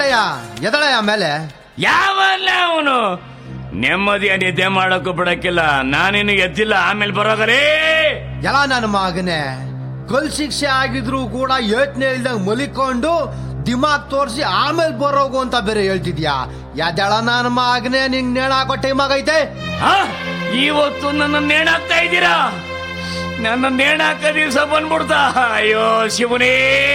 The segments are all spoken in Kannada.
ಕಾಟಯ್ಯ ಎದಳಯ್ಯ ಮೇಲೆ ಯಾವಲ್ಲ ಅವನು ನೆಮ್ಮದಿಯ ನಿದ್ದೆ ಮಾಡೋಕ್ಕೂ ಬಿಡಕ್ಕಿಲ್ಲ ನಾನಿನ್ನು ಎದ್ದಿಲ್ಲ ಆಮೇಲೆ ಬರೋಗರೇ ಎಲ್ಲ ನನ್ನ ಮಗನೇ ಕಲ್ ಶಿಕ್ಷೆ ಆಗಿದ್ರು ಕೂಡ ಯೋಚನೆ ಇಲ್ದಂಗ್ ಮಲಿಕೊಂಡು ದಿಮಾಗ್ ತೋರಿಸಿ ಆಮೇಲೆ ಬರೋಗು ಅಂತ ಬೇರೆ ಹೇಳ್ತಿದ್ಯಾ ಯಾದಳ ನನ್ನ ಮಗನೇ ನಿಂಗ್ ನೇಣ ಹಾಕೋ ಟೈಮ್ ಆಗೈತೆ ಆ? ಇವತ್ತು ನನ್ನ ನೇಣಾಕ್ತಾ ಇದ್ದೀರಾ ನನ್ನ ನೇಣಾಕ ದಿವಸ ಬಂದ್ಬಿಡ್ತಾ ಅಯ್ಯೋ ಶಿವನೇ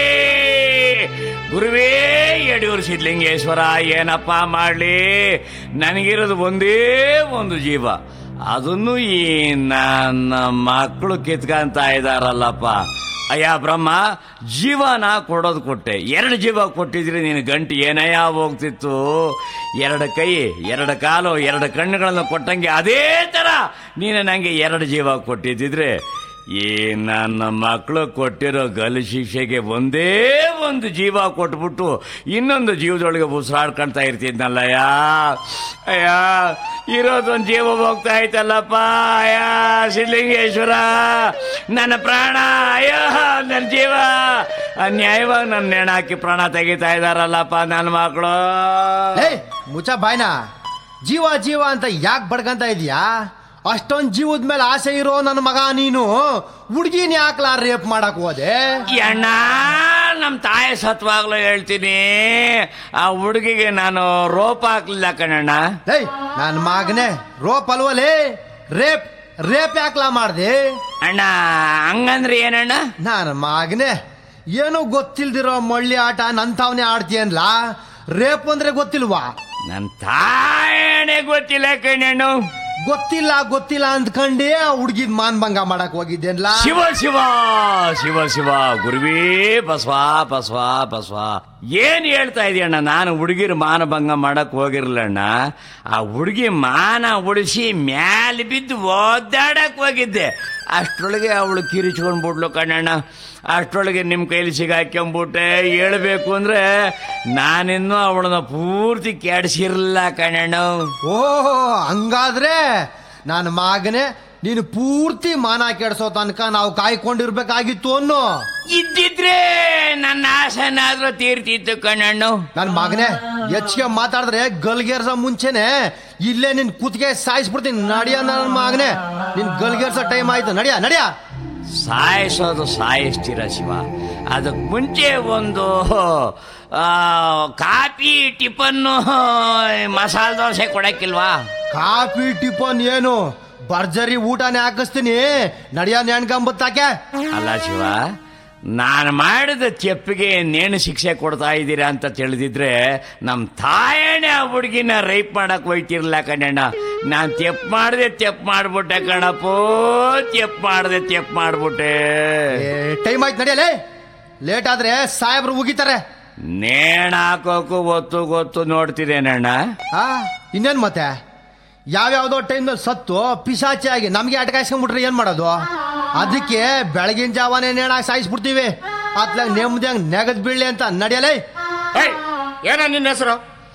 ಗುರುವೇ ಯಡಿಯೂರು ಸಿದ್ಲಿಂಗೇಶ್ವರ ಏನಪ್ಪ ಮಾಡ್ಲಿ ನನಗಿರೋದು ಒಂದೇ ಒಂದು ಜೀವ ಅದನ್ನು ಈ ನನ್ನ ಮಕ್ಕಳು ಕಿತ್ಕಂತ ಇದಾರಲ್ಲಪ್ಪ ಅಯ್ಯ ಬ್ರಹ್ಮ ಜೀವನ ಕೊಡೋದು ಕೊಟ್ಟೆ ಎರಡು ಜೀವ ಕೊಟ್ಟಿದ್ರೆ ನೀನು ಗಂಟು ಏನಯ್ಯ ಹೋಗ್ತಿತ್ತು ಎರಡು ಕೈ ಎರಡು ಕಾಲು ಎರಡು ಕಣ್ಣುಗಳನ್ನು ಕೊಟ್ಟಂಗೆ ಅದೇ ಥರ ನೀನು ನನಗೆ ಎರಡು ಜೀವ ಕೊಟ್ಟಿದ್ದಿದ್ರೆ ಈ ನನ್ನ ಮಕ್ಕಳು ಕೊಟ್ಟಿರೋ ಗಲ್ಲು ಶಿಕ್ಷೆಗೆ ಒಂದೇ ಒಂದು ಜೀವ ಕೊಟ್ಬಿಟ್ಟು ಇನ್ನೊಂದು ಜೀವದೊಳಗೆ ಉಸಿರಾಡ್ಕೊಳ್ತಾ ಇರ್ತಿದ್ನಲ್ಲಯ್ಯ ಅಯ್ಯ ಇರೋದೊಂದು ಜೀವ ಹೋಗ್ತಾ ಐತಲ್ಲಪ್ಪ ಅಯ್ಯ ಸಿದ್ಲಿಂಗೇಶ್ವರ ನನ್ನ ಪ್ರಾಣ ಅಯ್ಯೋ ನನ್ನ ಜೀವ ಅನ್ಯಾಯವಾಗಿ ನನ್ನ ನೆಣ ಹಾಕಿ ಪ್ರಾಣ ತೆಗಿತಾ ಇದಾರಲ್ಲಪ್ಪ ನನ್ನ ಮಕ್ಕಳು ಏಯ್ ಮುಚ್ಚ ಬಾಯ್ನ ಜೀವ ಜೀವ ಅಂತ ಯಾಕೆ ಬಡ್ಕಂತ ಇದೀಯಾ ಅಷ್ಟೊಂದ್ ಜೀವದ ಮೇಲೆ ಆಸೆ ಇರೋ ನನ್ನ ಮಗ ನೀನು ಹುಡ್ಗಿನ ಯಾಕ್ಲಾ ರೇಪ್ ಮಾಡಕ್ ಹೋದೆ ಅಣ್ಣ ನಮ್ಮ ತಾಯಿ ಸತ್ವಾಗ್ಲೂ ಹೇಳ್ತೀನಿ ಆ ಹುಡುಗಿಗೆ ನಾನು ರೋಪ್ ಹಾಕ್ಲಿಲ್ಲ ಕಣಣ್ಣ ಏಯ್ ನನ್ನ ಮಗನೇ ರೋಪ್ ಅಲ್ವಲೇ ರೇಪ್ ರೇಪ್ ಯಾಕ್ಲಾ ಮಾಡ್ದೆ ಅಣ್ಣ ಹಂಗಂದ್ರೆ ಏನಣ್ಣ ನನ್ನ ಮಗನೇ ಏನು ಗೊತ್ತಿಲ್ದಿರೋ ಮಳ್ಳಿ ಆಟ ನಂತವನೇ ಆಡ್ತೀಯನ್ಲ ರೇಪ್ ಅಂದ್ರೆ ಗೊತ್ತಿಲ್ವಾ ನನ್ನ ತಾಯಣೆ ಗೊತ್ತಿಲ್ಲ ಕಣ್ಣಣ್ಣು ಗೊತ್ತಿಲ್ಲ ಗೊತ್ತಿಲ್ಲ ಅಂದ್ಕಂಡೇ ಆ ಹುಡ್ಗಿದ್ ಮಾನ್ಭಂಗ ಮಾಡಕ್ ಹೋಗಿದ್ದೇನ್ಲ ಶಿವ ಶಿವ ಶಿವ ಶಿವ ಗುರುವೇ ಬಸವ ಬಸವ ಬಸವ ಏನ್ ಹೇಳ್ತಾ ಇದೀಯಣ್ಣ ನಾನು ಹುಡುಗಿರ್ ಮಾನಭಂಗ ಮಾಡಕ್ ಹೋಗಿರ್ಲಣ್ಣ ಆ ಹುಡುಗಿ ಮಾನ ಉಳಿಸಿ ಮ್ಯಾಲೆ ಬಿದ್ದು ಓದಾಡಕ್ ಹೋಗಿದ್ದೆ ಅಷ್ಟರೊಳಗೆ ಅವಳು ಕಿರಿಚ್ಕೊಂಡ್ಬಿಟ್ಲು ಕಣ್ಣಣ್ಣ ಅಷ್ಟರೊಳಗೆ ನಿಮ್ಮ ಕೈಲಿ ಸಿಗಾಕೊಂಬಿಟ್ಟೆ ಹೇಳ್ಬೇಕು ಅಂದ್ರೆ ನಾನಿನ್ನೂ ಅವಳನ್ನ ಪೂರ್ತಿ ಕೆಡಿಸಿರ್ಲಿಲ್ಲ ಕಣ್ಣಣ್ಣ ಓ ಹಂಗಾದ್ರೆ ನನ್ನ ಮಗನೇ ನೀನು ಪೂರ್ತಿ ಮಾನ ಕೆಡ್ಸೋ ತನಕ ನಾವು ಕಾಯ್ಕೊಂಡಿರ್ಬೇಕಾಗಿತ್ತು ಅನ್ನೋ ಇದ್ದಿದ್ರೆ ನನ್ನ ಆಸನಾದ್ರೂ ತೀರ್ತಿತ್ತು ಕಣ್ಣಣ್ಣು ನನ್ನ ಮಗನೇ ಹೆಚ್ಚಿಗೆ ಮಾತಾಡಿದ್ರೆ ಗಲ್ಗೇರ್ಸ ಮುಂಚೆನೆ ಇಲ್ಲೇ ನಿನ್ ಕುತ್ತಿಗೆ ಸಾಯಿಸ್ಬಿಡ್ತೀನಿ ನಡಿಯ ನನ್ನ ಮಗನೇ ನಿನ್ ಗಲ್ಗೇರ್ಸೋ ಟೈಮ್ ಆಯ್ತು ನಡಿಯ ನಡಿಯ ಸಾಯಿಸೋದು ಸಾಯಿಸ್ತೀರ ಶಿವ ಅದಕ್ಕೆ ಮುಂಚೆ ಒಂದು ಆ, ಕಾಫಿ ಟಿಫನ್ನು ಮಸಾಲೆ ದೋಸೆ ಕೊಡಕ್ಕಿಲ್ವಾ ಕಾಫಿ ಟಿಫನ್ ಏನು ಭರ್ಜರಿ ಊಟನೇ ಹಾಕಿಸ್ತೀನಿ ನಡಿಯ ನೆಣ್ಕಂಬತ್ತಾಕೆ ಅಲ್ಲ ಶಿವ ನಾನು ಮಾಡಿದ ತೆಪ್ಪಿಗೆ ನೇಣು ಶಿಕ್ಷೆ ಕೊಡ್ತಾ ಇದ್ದೀರಾ ಅಂತ ತಿಳಿದಿದ್ರೆ ನಮ್ಮ ತಾಯಣೆ ಆ ಹುಡುಗಿನ ರೈಪ್ ಮಾಡಕ್ ಹೋಯ್ತಿರ್ಲಿಲ್ಲ ಕಣ್ಣಣ್ಣ ನಾನು ತೆಪ್ಪು ಮಾಡಿದೆ ತೆಪ್ಪು ಮಾಡ್ಬಿಟ್ಟೆ ಕಣಪ್ಪೋ ತೆಪ್ಪು ಮಾಡಿದೆ ತೆಪ್ಪು ಮಾಡ್ಬಿಟ್ಟೆ ಟೈಮ್ ಆಯ್ತು ನಡಿಯಲೇ ಲೇಟ್ ಆದ್ರೆ ಸಾಹೇಬ್ರು ಉಗಿತಾರೆ ನೇಣ್ ಹಾಕೋಕು ಗೊತ್ತು ಗೊತ್ತು ನೋಡ್ತಿದ್ದೇನಣ್ಣ ಆ ಇನ್ನೇನ್ ಮತ್ತೆ ಯಾವ್ಯಾವ್ದೋ ಟೈಮ್ನಲ್ಲಿ ಸತ್ತು ಪಿಸಾಚಿ ಆಗಿ ನಮ್ಗೆ ಅಟಕಾಯಿಸ್ಕೊಂಡ್ಬಿಟ್ರೆ ಏನ್ ಮಾಡೋದು ಅದಕ್ಕೆ ಬೆಳಗಿನ ಜಾವನೇ ನೇಣಾಗಿ ಸಾಯಿಸ್ಬಿಡ್ತೀವಿ ಅತ್ಲಾಗ ನೆಮ್ಮದಿಯಾಗ ನೆಗದ್ ಬೀಳ್ಲಿ ಅಂತ ನಡಿಯಲೇ ಏಯ್ ಏನ ನಿನ್ನ ಹೆಸರು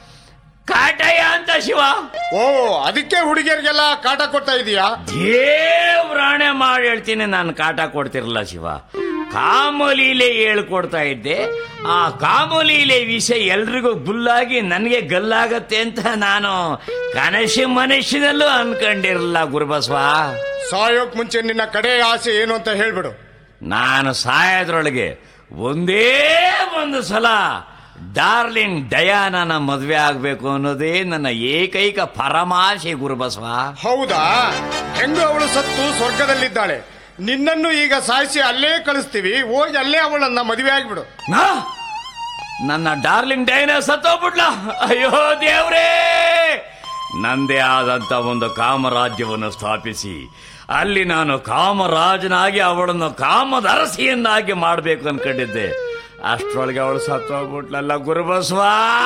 ಕಾಟಯ್ಯ ಅಂತ ಶಿವ ಓ ಅದಕ್ಕೆ ಹುಡುಗಿಯರಿಗೆಲ್ಲ ಕಾಟ ಕೊಡ್ತಾ ಇದೀಯಾ ದೇವ್ರಾಣೆ ಮಾಡಿ ಹೇಳ್ತೀನಿ ನಾನು ಕಾಟ ಕೊಡ್ತಿರಲ್ಲ ಶಿವ ಕಾಮಲೀಲೆ ಹೇಳ್ಕೊಡ್ತಾ ಇದ್ದೆ ಆ ಕಾಮಲೀಲೆ ವಿಷಯ ಎಲ್ರಿಗೂ ಗುಲ್ಲಾಗಿ ನನಗೆ ಗಲ್ಲಾಗತ್ತೆ ಅಂತ ನಾನು ಕನಸು ಮನಸ್ಸಿನಲ್ಲೂ ಅನ್ಕೊಂಡಿರಲ್ಲ ಗುರುಬಸವ ಸಾಯೋಕ್ ಮುಂಚೆ ನಿನ್ನ ಕಡೆ ಆಸೆ ಏನು ಅಂತ ಹೇಳ್ಬಿಡು ನಾನು ಸಾಯೋದ್ರೊಳಗೆ ಒಂದೇ ಒಂದು ಸಲ ಡಾರ್ಲಿಂಗ್ ಡಯಾನನ ಮದುವೆ ಆಗ್ಬೇಕು ಅನ್ನೋದೇ ನನ್ನ ಏಕೈಕ ಪರಮಾಶೆ ಗುರುಬಸವ ಹೌದಾ ಹೆಂಗು ಅವಳು ಸತ್ತು ಸ್ವರ್ಗದಲ್ಲಿದ್ದಾಳೆ ನಿನ್ನನ್ನು ಈಗ ಸಾಯಿಸಿ ಅಲ್ಲೇ ಕಳಿಸ್ತೀವಿ ಹೋಗಿ ಅಲ್ಲೇ ಅವಳನ್ನ ಮದುವೆ ಆಗಿಬಿಡು ನಾ? ನನ್ನ ಡಾರ್ಲಿಂಗ್ ಡೈನ ಸತ್ತೋಗ್ಬಿಡ್ಲ ಅಯ್ಯೋ ದೇವ್ರೇ ನಂದೇ ಆದಂತ ಒಂದು ಕಾಮರಾಜ್ಯವನ್ನು ಸ್ಥಾಪಿಸಿ ಅಲ್ಲಿ ನಾನು ಕಾಮರಾಜನಾಗಿ ಅವಳನ್ನು ಕಾಮದರಸಿಯನ್ನಾಗಿ ಮಾಡಬೇಕು ಅನ್ಕೊಂಡಿದ್ದೆ ಅಷ್ಟ್ರೊಳಗೆ ಅವಳು ಸತ್ತೋಗ್ಬಿಟ್ಲಲ್ಲ ಗುರುಬಸವ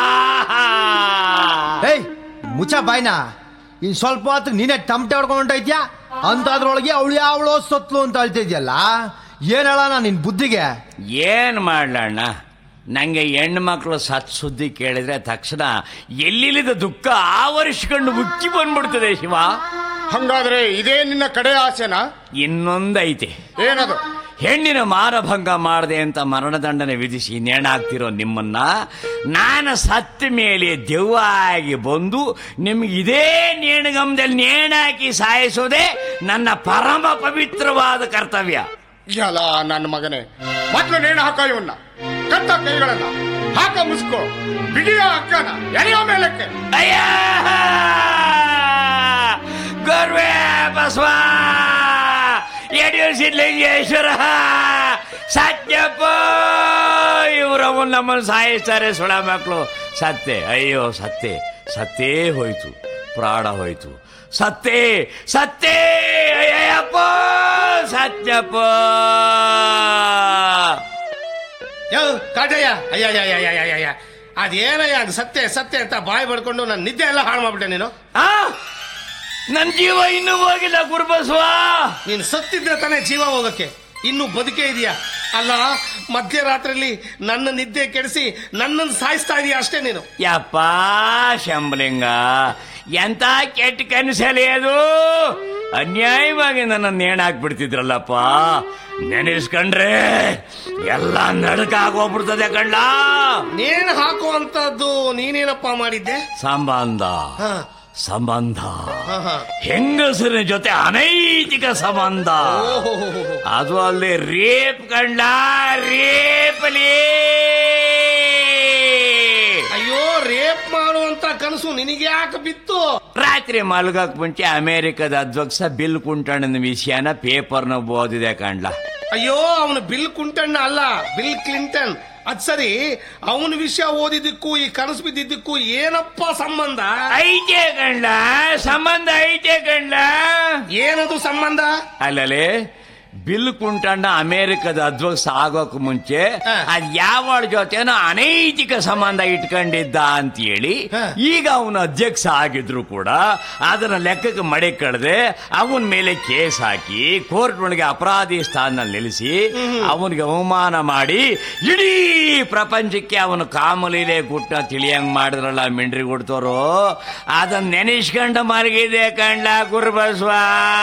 ಏಯ್ ಮುಚ್ಚ ಬಾಯ್ನ ಇನ್ ಸ್ವಲ್ಪ ಹೊತ್ತು ನೀನೇ ಟಮಟೆ ಹೊಡ್ಕೊಂಡು ಹೊಂಟೈತ್ಯಾ ಅಂತಾದ್ರೊಳಗೆ ಅವಳು ಯಾವಳೋ ಸತ್ಲು ಅಂತ ಹೇಳ್ತಿದ್ಯಲ್ಲ ಏನ್ ಹೇಳೋಣ ನಿನ್ ಬುದ್ಧಿಗೆ ಏನ್ ಮಾಡ್ಲಣ್ಣ ನಂಗೆ ಹೆಣ್ಣು ಮಕ್ಕಳು ಸತ್ ಸುದ್ದಿ ಕೇಳಿದ್ರೆ ತಕ್ಷಣ ಎಲ್ಲಿಲ್ಲದ ದುಃಖ ಆವರಿಸ್ಕೊಂಡು ಉಕ್ಕಿ ಬಂದ್ಬಿಡ್ತದೆ ಶಿವ ಹಂಗಾದ್ರೆ ಇದೇ ನಿನ್ನ ಕಡೆ ಆಸೆನಾ ಇನ್ನೊಂದೈತೆ ಏನದು ಹೆಣ್ಣಿನ ಮಾನಭಂಗ ಮಾಡದೆ ಅಂತ ಮರಣದಂಡನೆ ವಿಧಿಸಿ ನೇಣಾಗ್ತಿರೋ ನಿಮ್ಮನ್ನ ನಾನು ಸತ್ತ ಮೇಲೆ ದೆವ್ವಾಗಿ ಬಂದು ನಿಮ್ಗೆ ಇದೇ ನೇಣಗಮದಲ್ಲಿ ನೇಣಾಕಿ ಸಾಯಿಸೋದೇ ನನ್ನ ಪರಮ ಪವಿತ್ರವಾದ ಕರ್ತವ್ಯ ಯಲ ನನ್ನ ಮಗನೇ ಮೊದ್ಲು ನೇಣು ಹಾಕೋ ಇವನ್ನ ಕತ್ತ ಕೈಗಳನ್ನ ಹಾಕ ಮುಸ್ಕೋ ಬಿಡಿಯ ಅಕ್ಕನ ಎಳೆಯೋ ಮೇಲಕ್ಕೆ ಅಯ್ಯ ಗರ್ವೇ ಬಸವ ಯಡಿಯೂರು ಸಿದ್ಧಲಿಂಗೇಶ್ವರ ಸತ್ಯಪ್ಪ ಇವರವು ನಮ್ಮನ್ನು ಸಾಯಿಸ್ತಾರೆ ಸುಳ ಮಕ್ಕಳು ಸತ್ತೆ ಅಯ್ಯೋ ಸತ್ತೆ ಸತ್ತೇ ಹೋಯ್ತು ಪ್ರಾಣ ಹೋಯ್ತು ಸತ್ತೇ ಸತ್ತೇ ಅಯ್ಯಪ್ಪ ಸತ್ಯಪ್ಪ ಯೋ ಕಾಟಯ್ಯ ಅಯ್ಯ ಅಯ್ಯ ಅಯ್ಯ ಅಯ್ಯ ಅಯ್ಯ ಅಯ್ಯ ಅದೇನಯ್ಯ ಅದು ಸತ್ಯ ಸತ್ಯ ಅಂತ ಬಾಯಿ ಬಡ್ಕೊಂಡು ನನ್ನ ನಿದ್ದೆ ಎಲ್ಲ ಹಾಳು ಮಾಡ್ಬಿಟ್ಟೆ ನೀನು ಆ ನನ್ ಜೀವ ಇನ್ನೂ ಹೋಗಿಲ್ಲ ಗುರುಬಸವ ನೀನು ಸತ್ತಿದ್ರೆ ತಾನೇ ಜೀವ ಹೋಗಕ್ಕೆ ಇನ್ನು ಬದುಕೇ ಇದೆಯಾ ಅಲ್ಲ ಮಧ್ಯರಾತ್ರಿಲಿ ನನ್ನ ನಿದ್ದೆ ಕೆಡಿಸಿ ನನ್ನನ್ನು ಸಾಯಿಸ್ತಾ ಇದೀಯ ಅಷ್ಟೇ ನೀನು ಯಪ್ಪ ಶಂಬಲಿಂಗ ಎಂತ ಕೆಟ್ಟ ಕನಸಲಿ ಅದು ಅನ್ಯಾಯವಾಗಿ ನನ್ನ ನೇಣಾಕ್ಬಿಡ್ತಿದ್ರಲ್ಲಪ್ಪ ನೆನೆಸ್ಕೊಂಡ್ರೆ ಎಲ್ಲ ನಡಕ ಆಗೋಗ್ಬಿಡ್ತದೆ ಕಣ್ಣ ನೇಣು ಹಾಕುವಂತದ್ದು ನೀನೇನಪ್ಪ ಮಾಡಿದ್ದೆ ಸಂಬಂಧ ಹಾ ಸಂಬಂಧ ಹಾ ಹಾ ಹೆಂಗಸರಿನ ಜೊತೆ ಅನೈತಿಕ ಸಂಬಂಧ ಓಹೋಹೋಹೋ. ಅದು ಅಲ್ಲಿ ರೇಪ್ ಕಂಡ ರೇಪಲಿ ಅಯ್ಯೋ ರೇಪ್ ಮಾಡುವಂತ ಕನಸು ನಿನಗೆ ಯಾಕೆ ಬಿತ್ತು ರಾತ್ರಿ ಮಲ್ಗಕ್ ಮುಂಚೆ ಅಮೆರಿಕದ ಅಧ್ಯಕ್ಷ ಬಿಲ್ ಕುಂಟಣ್ಣನ ವಿಷಯನ ಪೇಪರ್ನ ಓದಿದೆ ಕಂಡ್ಲ ಅಯ್ಯೋ ಅವನು ಬಿಲ್ ಕುಂಟಣ್ಣ ಅಲ್ಲ ಬಿಲ್ ಕ್ಲಿಂಟನ್ ಅದ್ ಸರಿ ಅವನ ವಿಷಯ ಓದಿದ್ದಕ್ಕೂ ಈ ಕನಸು ಬಿದ್ದಿದ್ದಕ್ಕೂ ಏನಪ್ಪ ಸಂಬಂಧ ಐತೆ ಕಂಡ್ಲ ಸಂಬಂಧ ಐತೆ ಕಂಡ್ಲ ಏನದು ಸಂಬಂಧ ಅಲ್ಲಲೇ ಬಿಲ್ ಕುಂಟಣ್ಣ ಅಮೆರಿಕದ ಅಧ್ವಕ್ಷ ಆಗೋಕ್ ಮುಂಚೆ ಹ. ಅದ್ ಯಾವಳ ಜೊತೆನೋ ಅನೈತಿಕ ಸಂಬಂಧ ಇಟ್ಕೊಂಡಿದ್ದ ಅಂತೇಳಿ ಹ. ಈಗ ಅವನು ಅಧ್ಯಕ್ಷ ಆಗಿದ್ರು ಕೂಡ ಅದನ್ನ ಲೆಕ್ಕಕ್ಕೆ ಮಡೆ ಕಳೆದೆ ಅವನ ಮೇಲೆ ಕೇಸ್ ಹಾಕಿ ಕೋರ್ಟ್ ಒಳಗೆ ಅಪರಾಧಿ ಸ್ಥಾನದಲ್ಲಿ ನಿಲ್ಲಿಸಿ ಅವನಿಗೆ ಅವಮಾನ ಮಾಡಿ ಇಡೀ ಪ್ರಪಂಚಕ್ಕೆ ಅವನು ಕಾಮಲೀಲೆ ಗುಟ್ಟ ತಿಳಿಯಂಗ್ ಮಾಡಿದ್ರಲ್ಲ ಮಿಂಡ್ರಿ ಗುಡ್ತೋರು ಅದನ್ನ ನೆನೆಸ್ಕೊಂಡ ಮಲಗಿದೆ ಕಂಡ ಗುರುಬಸವ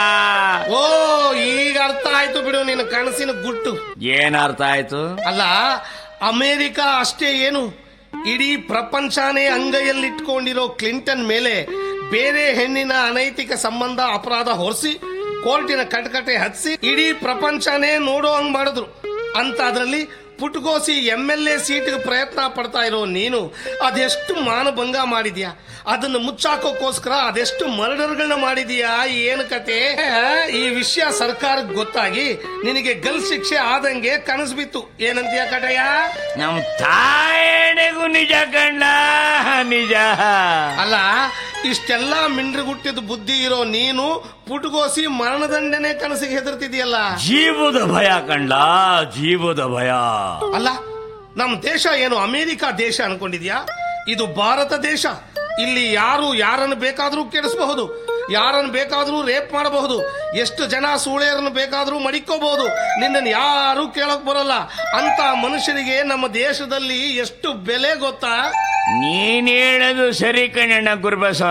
ಓ ಈಗ ಅರ್ಥ ಆಯ್ತು ಬಿಡು ನಿನ್ನ ಕನಸಿನ ಗುಟ್ಟು ಏನ್ ಅರ್ಥ ಆಯ್ತು ಅಲ್ಲ ಅಮೇರಿಕ ಅಷ್ಟೇ ಏನು ಇಡೀ ಪ್ರಪಂಚನೇ ಅಂಗೈಯಲ್ಲಿಟ್ಕೊಂಡಿರೋ ಕ್ಲಿಂಟನ್ ಮೇಲೆ ಬೇರೆ ಹೆಣ್ಣಿನ ಅನೈತಿಕ ಸಂಬಂಧ ಅಪರಾಧ ಹೊರಿಸಿ ಕೋರ್ಟಿನ ಕಟಕಟೆ ಹಚ್ಚಿ ಇಡೀ ಪ್ರಪಂಚನೇ ನೋಡೋ ಹಂಗ್ ಮಾಡಿದ್ರು ಅಂತ ಅದರಲ್ಲಿ ಪುಟ್ಕೋಸಿ ಎಂ ಎಲ್ ಎ ಸೀಟ್ಗೆ ಪ್ರಯತ್ನ ಪಡ್ತಾ ಇರೋ ನೀನು ಅದೆಷ್ಟು ಮಾನಭಂಗ ಮಾಡಿದ್ಯಾ ಅದನ್ನು ಮುಚ್ಚಾಕೋಕ್ಕೋಸ್ಕರ ಅದೆಷ್ಟು ಮರ್ಡರ್ಗಳನ್ನ ಮಾಡಿದ್ಯಾ ಏನು ಕತೆ ಈ ವಿಷಯ ಸರ್ಕಾರಕ್ಕೆ ಗೊತ್ತಾಗಿ ನಿನಗೆ ಗಲ್ ಶಿಕ್ಷೆ ಆದಂಗೆ ಕನಸು ಬಿತ್ತು ಏನಂತೀಯ ಕಟಯ್ಯ ನಮ್ ತಾಯಣೆಗೂ ನಿಜ ಕಂಡ ನಿಜ ಅಲ್ಲ ಇಷ್ಟೆಲ್ಲ ಮಿಂಡ್ರಿಗುಟ್ಟಿದ ಬುದ್ಧಿ ಇರೋ ನೀನು ಪುಟ್ಗೋಸಿ ಮರಣದಂಡನೆ ಕನಸಿಗೆ ಹೆದರ್ತಿದ್ಯಲ್ಲ ಜೀವದ ಭಯ ಕಂಡ ಜೀವದ ಭಯ ಅಲ್ಲ ನಮ್ಮ ದೇಶ ಏನು ಅಮೆರಿಕ ದೇಶ ಅನ್ಕೊಂಡಿದ್ಯಾ ಇದು ಭಾರತ ದೇಶ ಇಲ್ಲಿ ಯಾರು ಯಾರನ್ನು ಬೇಕಾದ್ರೂ ಕೆಡಿಸಬಹುದು ಯಾರನ್ನು ಬೇಕಾದ್ರೂ ರೇಪ್ ಮಾಡಬಹುದು ಎಷ್ಟು ಜನ ಸೂಳೆಯರನ್ನು ಬೇಕಾದ್ರೂ ಮಡಿಕೋಬಹುದು ನಿನ್ನನ್ನು ಯಾರು ಕೇಳಕ್ ಬರಲ್ಲ ಅಂತ ಮನುಷ್ಯರಿಗೆ ನಮ್ಮ ದೇಶದಲ್ಲಿ ಎಷ್ಟು ಬೆಲೆ ಗೊತ್ತಾ ನೀನ್ ಹೇಳೋದು ಸರಿ ಕಣ್ಣಣ್ಣ ಗುರುಬಸವ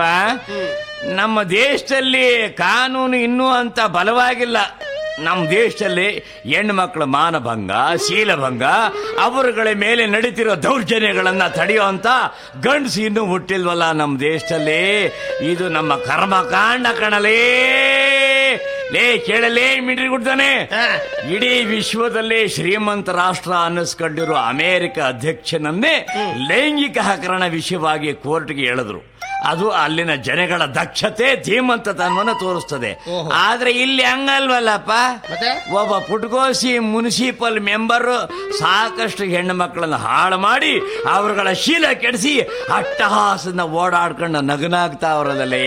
ನಮ್ಮ ದೇಶದಲ್ಲಿ ಕಾನೂನು ಇನ್ನೂ ಅಂತ ಬಲವಾಗಿಲ್ಲ ನಮ್ಮ ದೇಶದಲ್ಲಿ ಹೆಣ್ಣು ಮಕ್ಕಳ ಮಾನಭಂಗ ಶೀಲಭಂಗ ಅವರುಗಳ ಮೇಲೆ ನಡೀತಿರೋ ದೌರ್ಜನ್ಯಗಳನ್ನ ತಡೆಯುವಂತ ಗಂಡಸು ಇನ್ನೂ ಹುಟ್ಟಿಲ್ವಲ್ಲ ನಮ್ಮ ದೇಶದಲ್ಲಿ ಇದು ನಮ್ಮ ಕರ್ಮಕಾಂಡ ಕಣಲೇ ಲೇ ಕೇಳಲೇ ಮಿಡ್ರಿ ಗುಡ್ತಾನೆ ಹಾ. ಇಡೀ ವಿಶ್ವದಲ್ಲೇ ಶ್ರೀಮಂತ ರಾಷ್ಟ್ರ ಅನ್ನಿಸ್ಕೊಂಡಿರೋ ಅಮೆರಿಕ ಅಧ್ಯಕ್ಷನನ್ನೇ ಲೈಂಗಿಕ ಹಕರಣ ವಿಷಯವಾಗಿ ಕೋರ್ಟ್ಗೆ ಎಳೆದ್ರು ಅದು ಅಲ್ಲಿನ ಜನಗಳ ದಕ್ಷತೆ ಧೀಮಂತತನವನ್ನು ತೋರಿಸ್ತದೆ ಓಹೋ. ಆದ್ರೆ ಇಲ್ಲಿ ಹಂಗಲ್ವಲ್ಲಪ್ಪ ಮತ್ತೆ? ಒಬ್ಬ ಪುಟ್ಕೋಸಿ ಮುನ್ಸಿಪಲ್ ಮೆಂಬರ್ ಸಾಕಷ್ಟು ಹೆಣ್ಣು ಮಕ್ಕಳನ್ನ ಹಾಳು ಮಾಡಿ ಅವರುಗಳ ಶೀಲ ಕೆಡಿಸಿ ಅಟ್ಟಹಾಸನ ಓಡಾಡ್ಕೊಂಡು ನಗನಾಗ್ತಾವ್ರದಲ್ಲೇ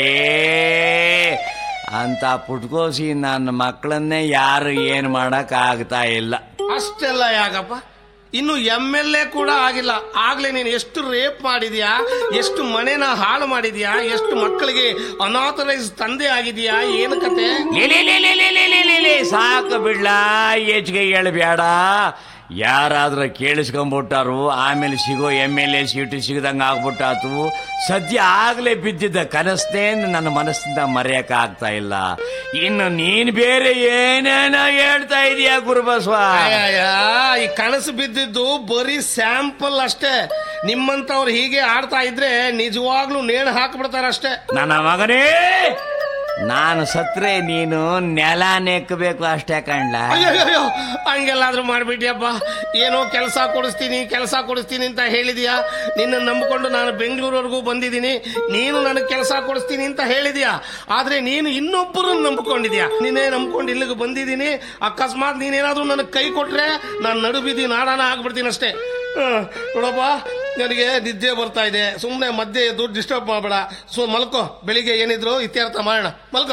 ಅಂತ ಪುಟ್ಕೋಸಿ ನನ್ನ ಮಕ್ಕಳನ್ನೇ ಯಾರು ಏನು ಮಾಡಕ್ ಆಗ್ತಾ ಇಲ್ಲ ಅಷ್ಟೆಲ್ಲ ಯಾಕಪ್ಪ ಇನ್ನು ಎಂ ಎಲ್ ಎ ಕೂಡ ಆಗಿಲ್ಲ ಆಗ್ಲೇ ನೀನು ಎಷ್ಟು ರೇಪ್ ಮಾಡಿದ್ಯಾ ಎಷ್ಟು ಮನೆನ ಹಾಳು ಮಾಡಿದ್ಯಾ ಎಷ್ಟು ಮಕ್ಕಳಿಗೆ ಅನಾಥರೈಸ್ ತಂದೆ ಆಗಿದ್ಯಾ ಏನು ಕತೆ ಲೇ, ಲೇ, ಲೇ, ಲೇ, ಲೇ, ಲೇ, ಲೇ, ಲೇ, ಲೇ, ಸಾಕು ಬಿಡ್ಲಾ ಹೆಚ್ಚಿಗೆ ಹೇಳ್ಬೇಡ ಯಾರಾದ್ರೂ ಕೇಳಿಸ್ಕೊಂಡ್ಬಿಟ್ಟಾರು ಆಮೇಲೆ ಸಿಗೋ ಎಮ್ ಎಲ್ ಎ ಸೀಟು ಸಿಗದಂಗ ಆಗ್ಬಿಟ್ಟಾತು ಸದ್ಯ ಆಗ್ಲೇ ಬಿದ್ದಿದ್ದ ಕನಸನೇ ನನ್ನ ಮನಸ್ಸಿಂದ ಮರೆಯಕ್ ಆಗ್ತಾ ಇಲ್ಲ ಇನ್ನು ನೀನ್ ಬೇರೆ ಏನೇನೋ ಹೇಳ್ತಾ ಇದೀಯ ಗುರುಬಸವ ಅಯ್ಯಯ್ಯ, ಈ ಕನಸು ಬಿದ್ದಿದ್ದು ಬರೀ ಸ್ಯಾಂಪಲ್ ಅಷ್ಟೇ ನಿಮ್ಮಂತವ್ರು ಹೀಗೆ ಆಡ್ತಾ ಇದ್ರೆ ನಿಜವಾಗ್ಲೂ ನೇಣು ಹಾಕ್ಬಿಡ್ತಾರ ಅಷ್ಟೇ ನನ್ನ ಮಗನೇ ನಾನು ಸತ್ರೆ ನೀನು ನೆಲ ನೆಕ್ಕಬೇಕು ಅಷ್ಟೇ ಕಣ್ಲ ಅಯ್ಯಯ್ಯೋ ಹಂಗೆಲ್ಲಾದ್ರೂ ಮಾಡ್ಬಿಟ್ಯಪ್ಪ ಏನೋ ಕೆಲಸ ಕೊಡಿಸ್ತೀನಿ ಕೆಲಸ ಕೊಡಿಸ್ತೀನಿ ಅಂತ ಹೇಳಿದ್ಯಾ ನಿನ್ನ ನಂಬಿಕೊಂಡು ನಾನು ಬೆಂಗಳೂರವರೆಗೂ ಬಂದಿದ್ದೀನಿ ನೀನು ನನಗೆ ಕೆಲಸ ಕೊಡಿಸ್ತೀನಿ ಅಂತ ಹೇಳಿದ್ಯಾ ಆದ್ರೆ ನೀನು ಇನ್ನೊಬ್ಬರು ನಂಬ್ಕೊಂಡಿದ್ಯಾ ನೀನೇ ನಂಬ್ಕೊಂಡು ಇಲ್ಲಿಗೆ ಬಂದಿದ್ದೀನಿ ಅಕಸ್ಮಾತ್ ನೀನೇನಾದ್ರೂ ನನಗೆ ಕೈ ಕೊಟ್ರೆ ನಾನು ನಡು ಬೀದಿ ನಾಡಾನ ಆಗ್ಬಿಡ್ತೀನಿ ಅಷ್ಟೇ ಹ್ಮ್, ನೋಡಪ್ಪ ನನಗೆ ನಿದ್ದೆ ಬರ್ತಾ ಇದೆ ಸುಮ್ಮನೆ ಮಧ್ಯೆ ಎದ್ದು ಡಿಸ್ಟರ್ಬ್ ಮಾಡಬೇಡ ಸೊ ಮಲ್ಕೋ ಬೆಳಿಗ್ಗೆ ಏನಿದ್ರು ಇತ್ಯರ್ಥ ಮಾಡೋಣ ಮಲ್ಕೋ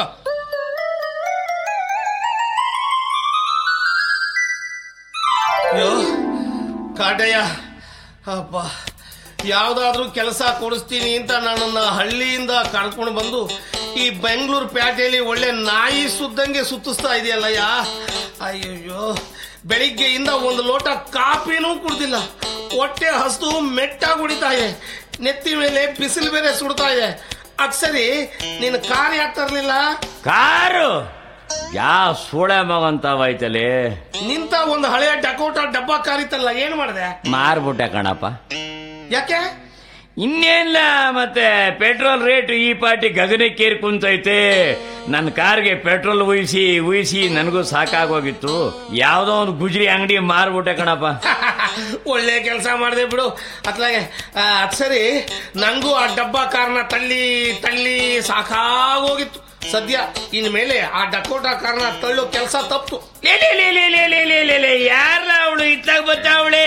ಅಯ್ಯೋ ಕಾಟಯ್ಯ ಅಪ್ಪ ಯಾವ್ದಾದ್ರೂ ಕೆಲಸ ಕೊಡಿಸ್ತೀನಿ ಅಂತ ನನ್ನನ್ನ ಹಳ್ಳಿಯಿಂದ ಕರ್ಕೊಂಡು ಬಂದು ಈ ಬೆಂಗಳೂರು ಪೇಟೆಯಲ್ಲಿ ಒಳ್ಳೆ ನಾಯಿ ಸುದ್ದಂಗೆ ಸುತ್ತಿಸ್ತಾ ಇದೆಯಲ್ಲಯ್ಯ ಅಯ್ಯಯ್ಯೋ ಬೆಳಿಗ್ಗೆಯಿಂದ ಒಂದು ಲೋಟ ಕಾಫಿನೂ ಕುಡ್ದಿಲ್ಲ ಹೊಟ್ಟೆ ಹಸ್ದು ಮೆಟ್ಟಾಗಿ ಹೊಡಿತಾ ಇದೆ ನೆತ್ತಿ ಮೇಲೆ ಬಿಸಿಲು ಬೇರೆ ಸುಡ್ತಾ ಇದೆ ಅದ್ ಸರಿ ನೀನು ಕಾರ್ ಯಾಕೆ ತರ್ಲಿಲ್ಲ ಕಾರು ಯಾವ ಸೂಳೆ ಮಗಂತಾವೈತಲಿ ನಿಂತ ಒಂದು ಹಳೆಯ ಡಕೋಟ ಡಬ್ಬ ಕಾರಿತ್ತಲ್ಲ ಏನ್ ಮಾಡಿದೆ ಮಾರ್ಬಿಟ್ಟೆ ಕಣಪ್ಪ ಯಾಕೆ ಇನ್ನೇನಿಲ್ಲ ಮತ್ತೆ ಪೆಟ್ರೋಲ್ ರೇಟ್ ಈ ಪಾಟಿ ಗಗನಕ್ಕೇರಿ ಕುಂತೈತೆ ನನ್ನ ಕಾರ್ಗೆ ಪೆಟ್ರೋಲ್ ಉಯಿಸಿ ಉಯಿಸಿ ನನಗೂ ಸಾಕಾಗೋಗಿತ್ತು ಯಾವ್ದೋ ಒಂದು ಗುಜ್ರಿ ಅಂಗಡಿ ಮಾರ್ಬಿಟ್ಟೆ ಕಣಪ್ಪ ಒಳ್ಳೆ ಕೆಲಸ ಮಾಡಿದೆ ಬಿಡು ಅತ್ಲಾಗೆ ಆ, ಅದ್ ಸರಿ ನಂಗೂ ಆ ಡಬ್ಬ ಕಾರ್ನ ತಳ್ಳಿ ತಳ್ಳಿ ಸಾಕಾಗೋಗಿತ್ತು ಸದ್ಯ ಇನ್ ಮೇಲೆ ಆ ಡಕೋಟಾ ಕಾರ್ನ ತಳ್ಳೋ ಕೆಲಸ ತಪ್ಪು ಲೇ, ಲೇ, ಲೇ, ಲೇ, ಲೇ, ಲೇ, ಲೇ, ಲೇ, ಲೇ, ಯಾರ ಅವಳು ಇತ್ತಾಗ ಬತ್ತಾವಳೆ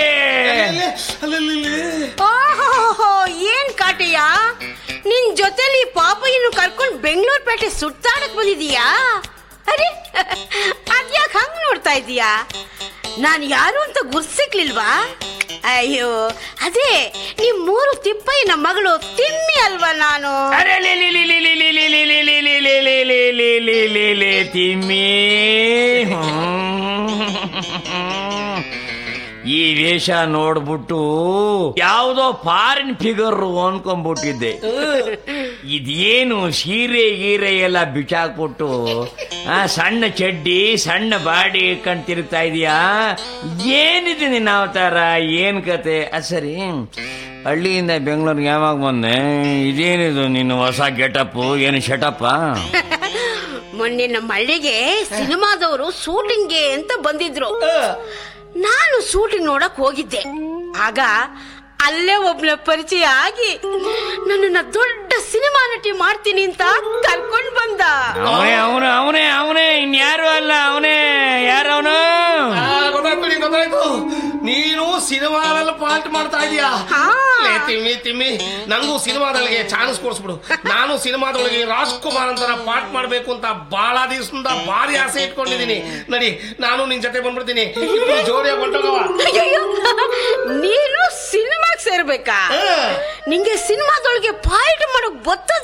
ಓಹೋ ಏನ್ ಕಾಟಯ್ಯ ನಿನ್ ಜೊತೆಲಿ ಪಾಪಯ್ಯನು ಕರ್ಕೊಂಡ್ ಬೆಂಗಳೂರು ಪೇಟೆ ಸುತ್ತಾಡಕ್ ಬಂದಿದೀಯಾ ಅರೆ ಅದ್ಯಾಕ್ ಹಂಗ್ ನೋಡ್ತಾ ಇದೀಯಾ ನಾನು ಯಾರು ಅಂತ ಗುರ್ಸಿಕ್ಲಿಲ್ವಾ ಅಯ್ಯೋ ಅದೇ ನಿಮ್ ಮೂರು ತಿಪ್ಪಯ್ಯನ ಮಗಳು ತಿಮ್ಮಿ ಅಲ್ವಾ ನಾನು ಅರೆ ಲೇ, ಲೇ, ಲೇ, ಲೇ, ಲೇ, ಲೇ, ಲೇ, ಲೇ, ಲೇ, ಲೇ, ಲೇ, ಲೇ, ಲೇ, ಲೇ, ಲೇ, ಲೇ, ಲೇ, ಲೇ, ತಿಮ್ಮಿ ಹ್ಮ್. ಈ ವೇಷ ನೋಡ್ಬಿಟ್ಟು ಯಾವ್ದೋ ಫಾರಿನ್ ಫಿಗರ್ ಅನ್ಕೊಂಡ್ಬಿಟ್ಟಿದ್ದೆ ಇದೇನು ಸೀರೆ ಗೀರೆ ಎಲ್ಲ ಬಿಚಾಕ್ಬಿಟ್ಟು ಆ ಸಣ್ಣ ಚಡ್ಡಿ ಸಣ್ಣ ಬಾಡಿ ಇಟ್ಕೊಂಡ್ ತಿರುಗ್ತಾ ಇದೀಯಾ ಏನಿದೆ ನಿನ್ನ ಅವತಾರ ಏನ್ ಕತೆ ಅದ್ ಸರಿ ಹಳ್ಳಿಯಿಂದ ಬೆಂಗಳೂರಿಗೆ ಯಾವಾಗ ಬಂದೆ ಇದೇನಿದು ನಿನ್ನ ಹೊಸ ಗೆಟಪ್ ಏನು ಶಟಪ್ಪ ಮೊನ್ನೆ ನಮ್ಮ ಹಳ್ಳಿಗೆ ಸಿನಿಮಾದವರು ಶೂಟಿಂಗ್ಗೆ ಅಂತ ಬಂದಿದ್ರು ನಾನು ಶೂಟಿಂಗ್ ನೋಡಕ್ ಹೋಗಿದ್ದೆ ಆಗ ಅಲ್ಲೇ ಒಬ್ನ ಪರಿಚಯ ಆಗಿ ನನ್ನನ್ನ ದೊಡ್ಡ ಸಿನಿಮಾ ನಟಿ ಮಾಡ್ತೀನಿ ಅಂತ ಕರ್ಕೊಂಡ್ ಬಂದ ಅವನೇ ಅವನು ಅವನೇ ಅವನೇ ಇನ್ಯಾರು ಅಲ್ಲ ಅವನೇ ಯಾರವನು ಆ, ಗೊತ್ತಾಯ್ತು ಬಿಡಿ, ಗೊತ್ತಾಯ್ತು ನೀನು ಸಿನಿಮಾದಲ್ಲಿ ಪಾರ್ಟ್ ಮಾಡ್ತಾ ಇದೀಯಾ ಹಾ. ಲೇ, ತಿಮ್ಮಿ ತಿಮ್ಮಿ ನಂಗೂ ಸಿನಿಮಾದೊಳಗೆ ಚಾನ್ಸ್ ಕೊಡ್ಸ್ಬಿಡು ನಾನು ಸಿನಿಮಾದೊಳಗೆ ರಾಜ್ಕುಮಾರ್ ಅಂತ ಪಾರ್ಟ್ ಮಾಡ್ಬೇಕು ಅಂತ ಬಹಳ ದಿವಸದಿಂದ ಭಾರಿ ಆಸೆ ಇಟ್ಕೊಂಡಿದೀನಿ ನಡಿ ನಾನು ನಿನ್ ಜೊತೆ ಬಂದ್ಬಿಡ್ತೀನಿ ಇಬ್ರು ಜೋಡಿಯಾಗಿ ಹೊಂಟೋಗವ ಅಯ್ಯಯ್ಯೋ, ನೀನು ಸಿನಿಮಾಗ್ ಸೇರ್ಬೇಕಾ ನಿಂಗೆ ಸಿನಿಮಾದೊಳಗೆ ಪಾಯಿಂಟ್ ಮಾಡೋಕ್ ಗೊತ್ತದ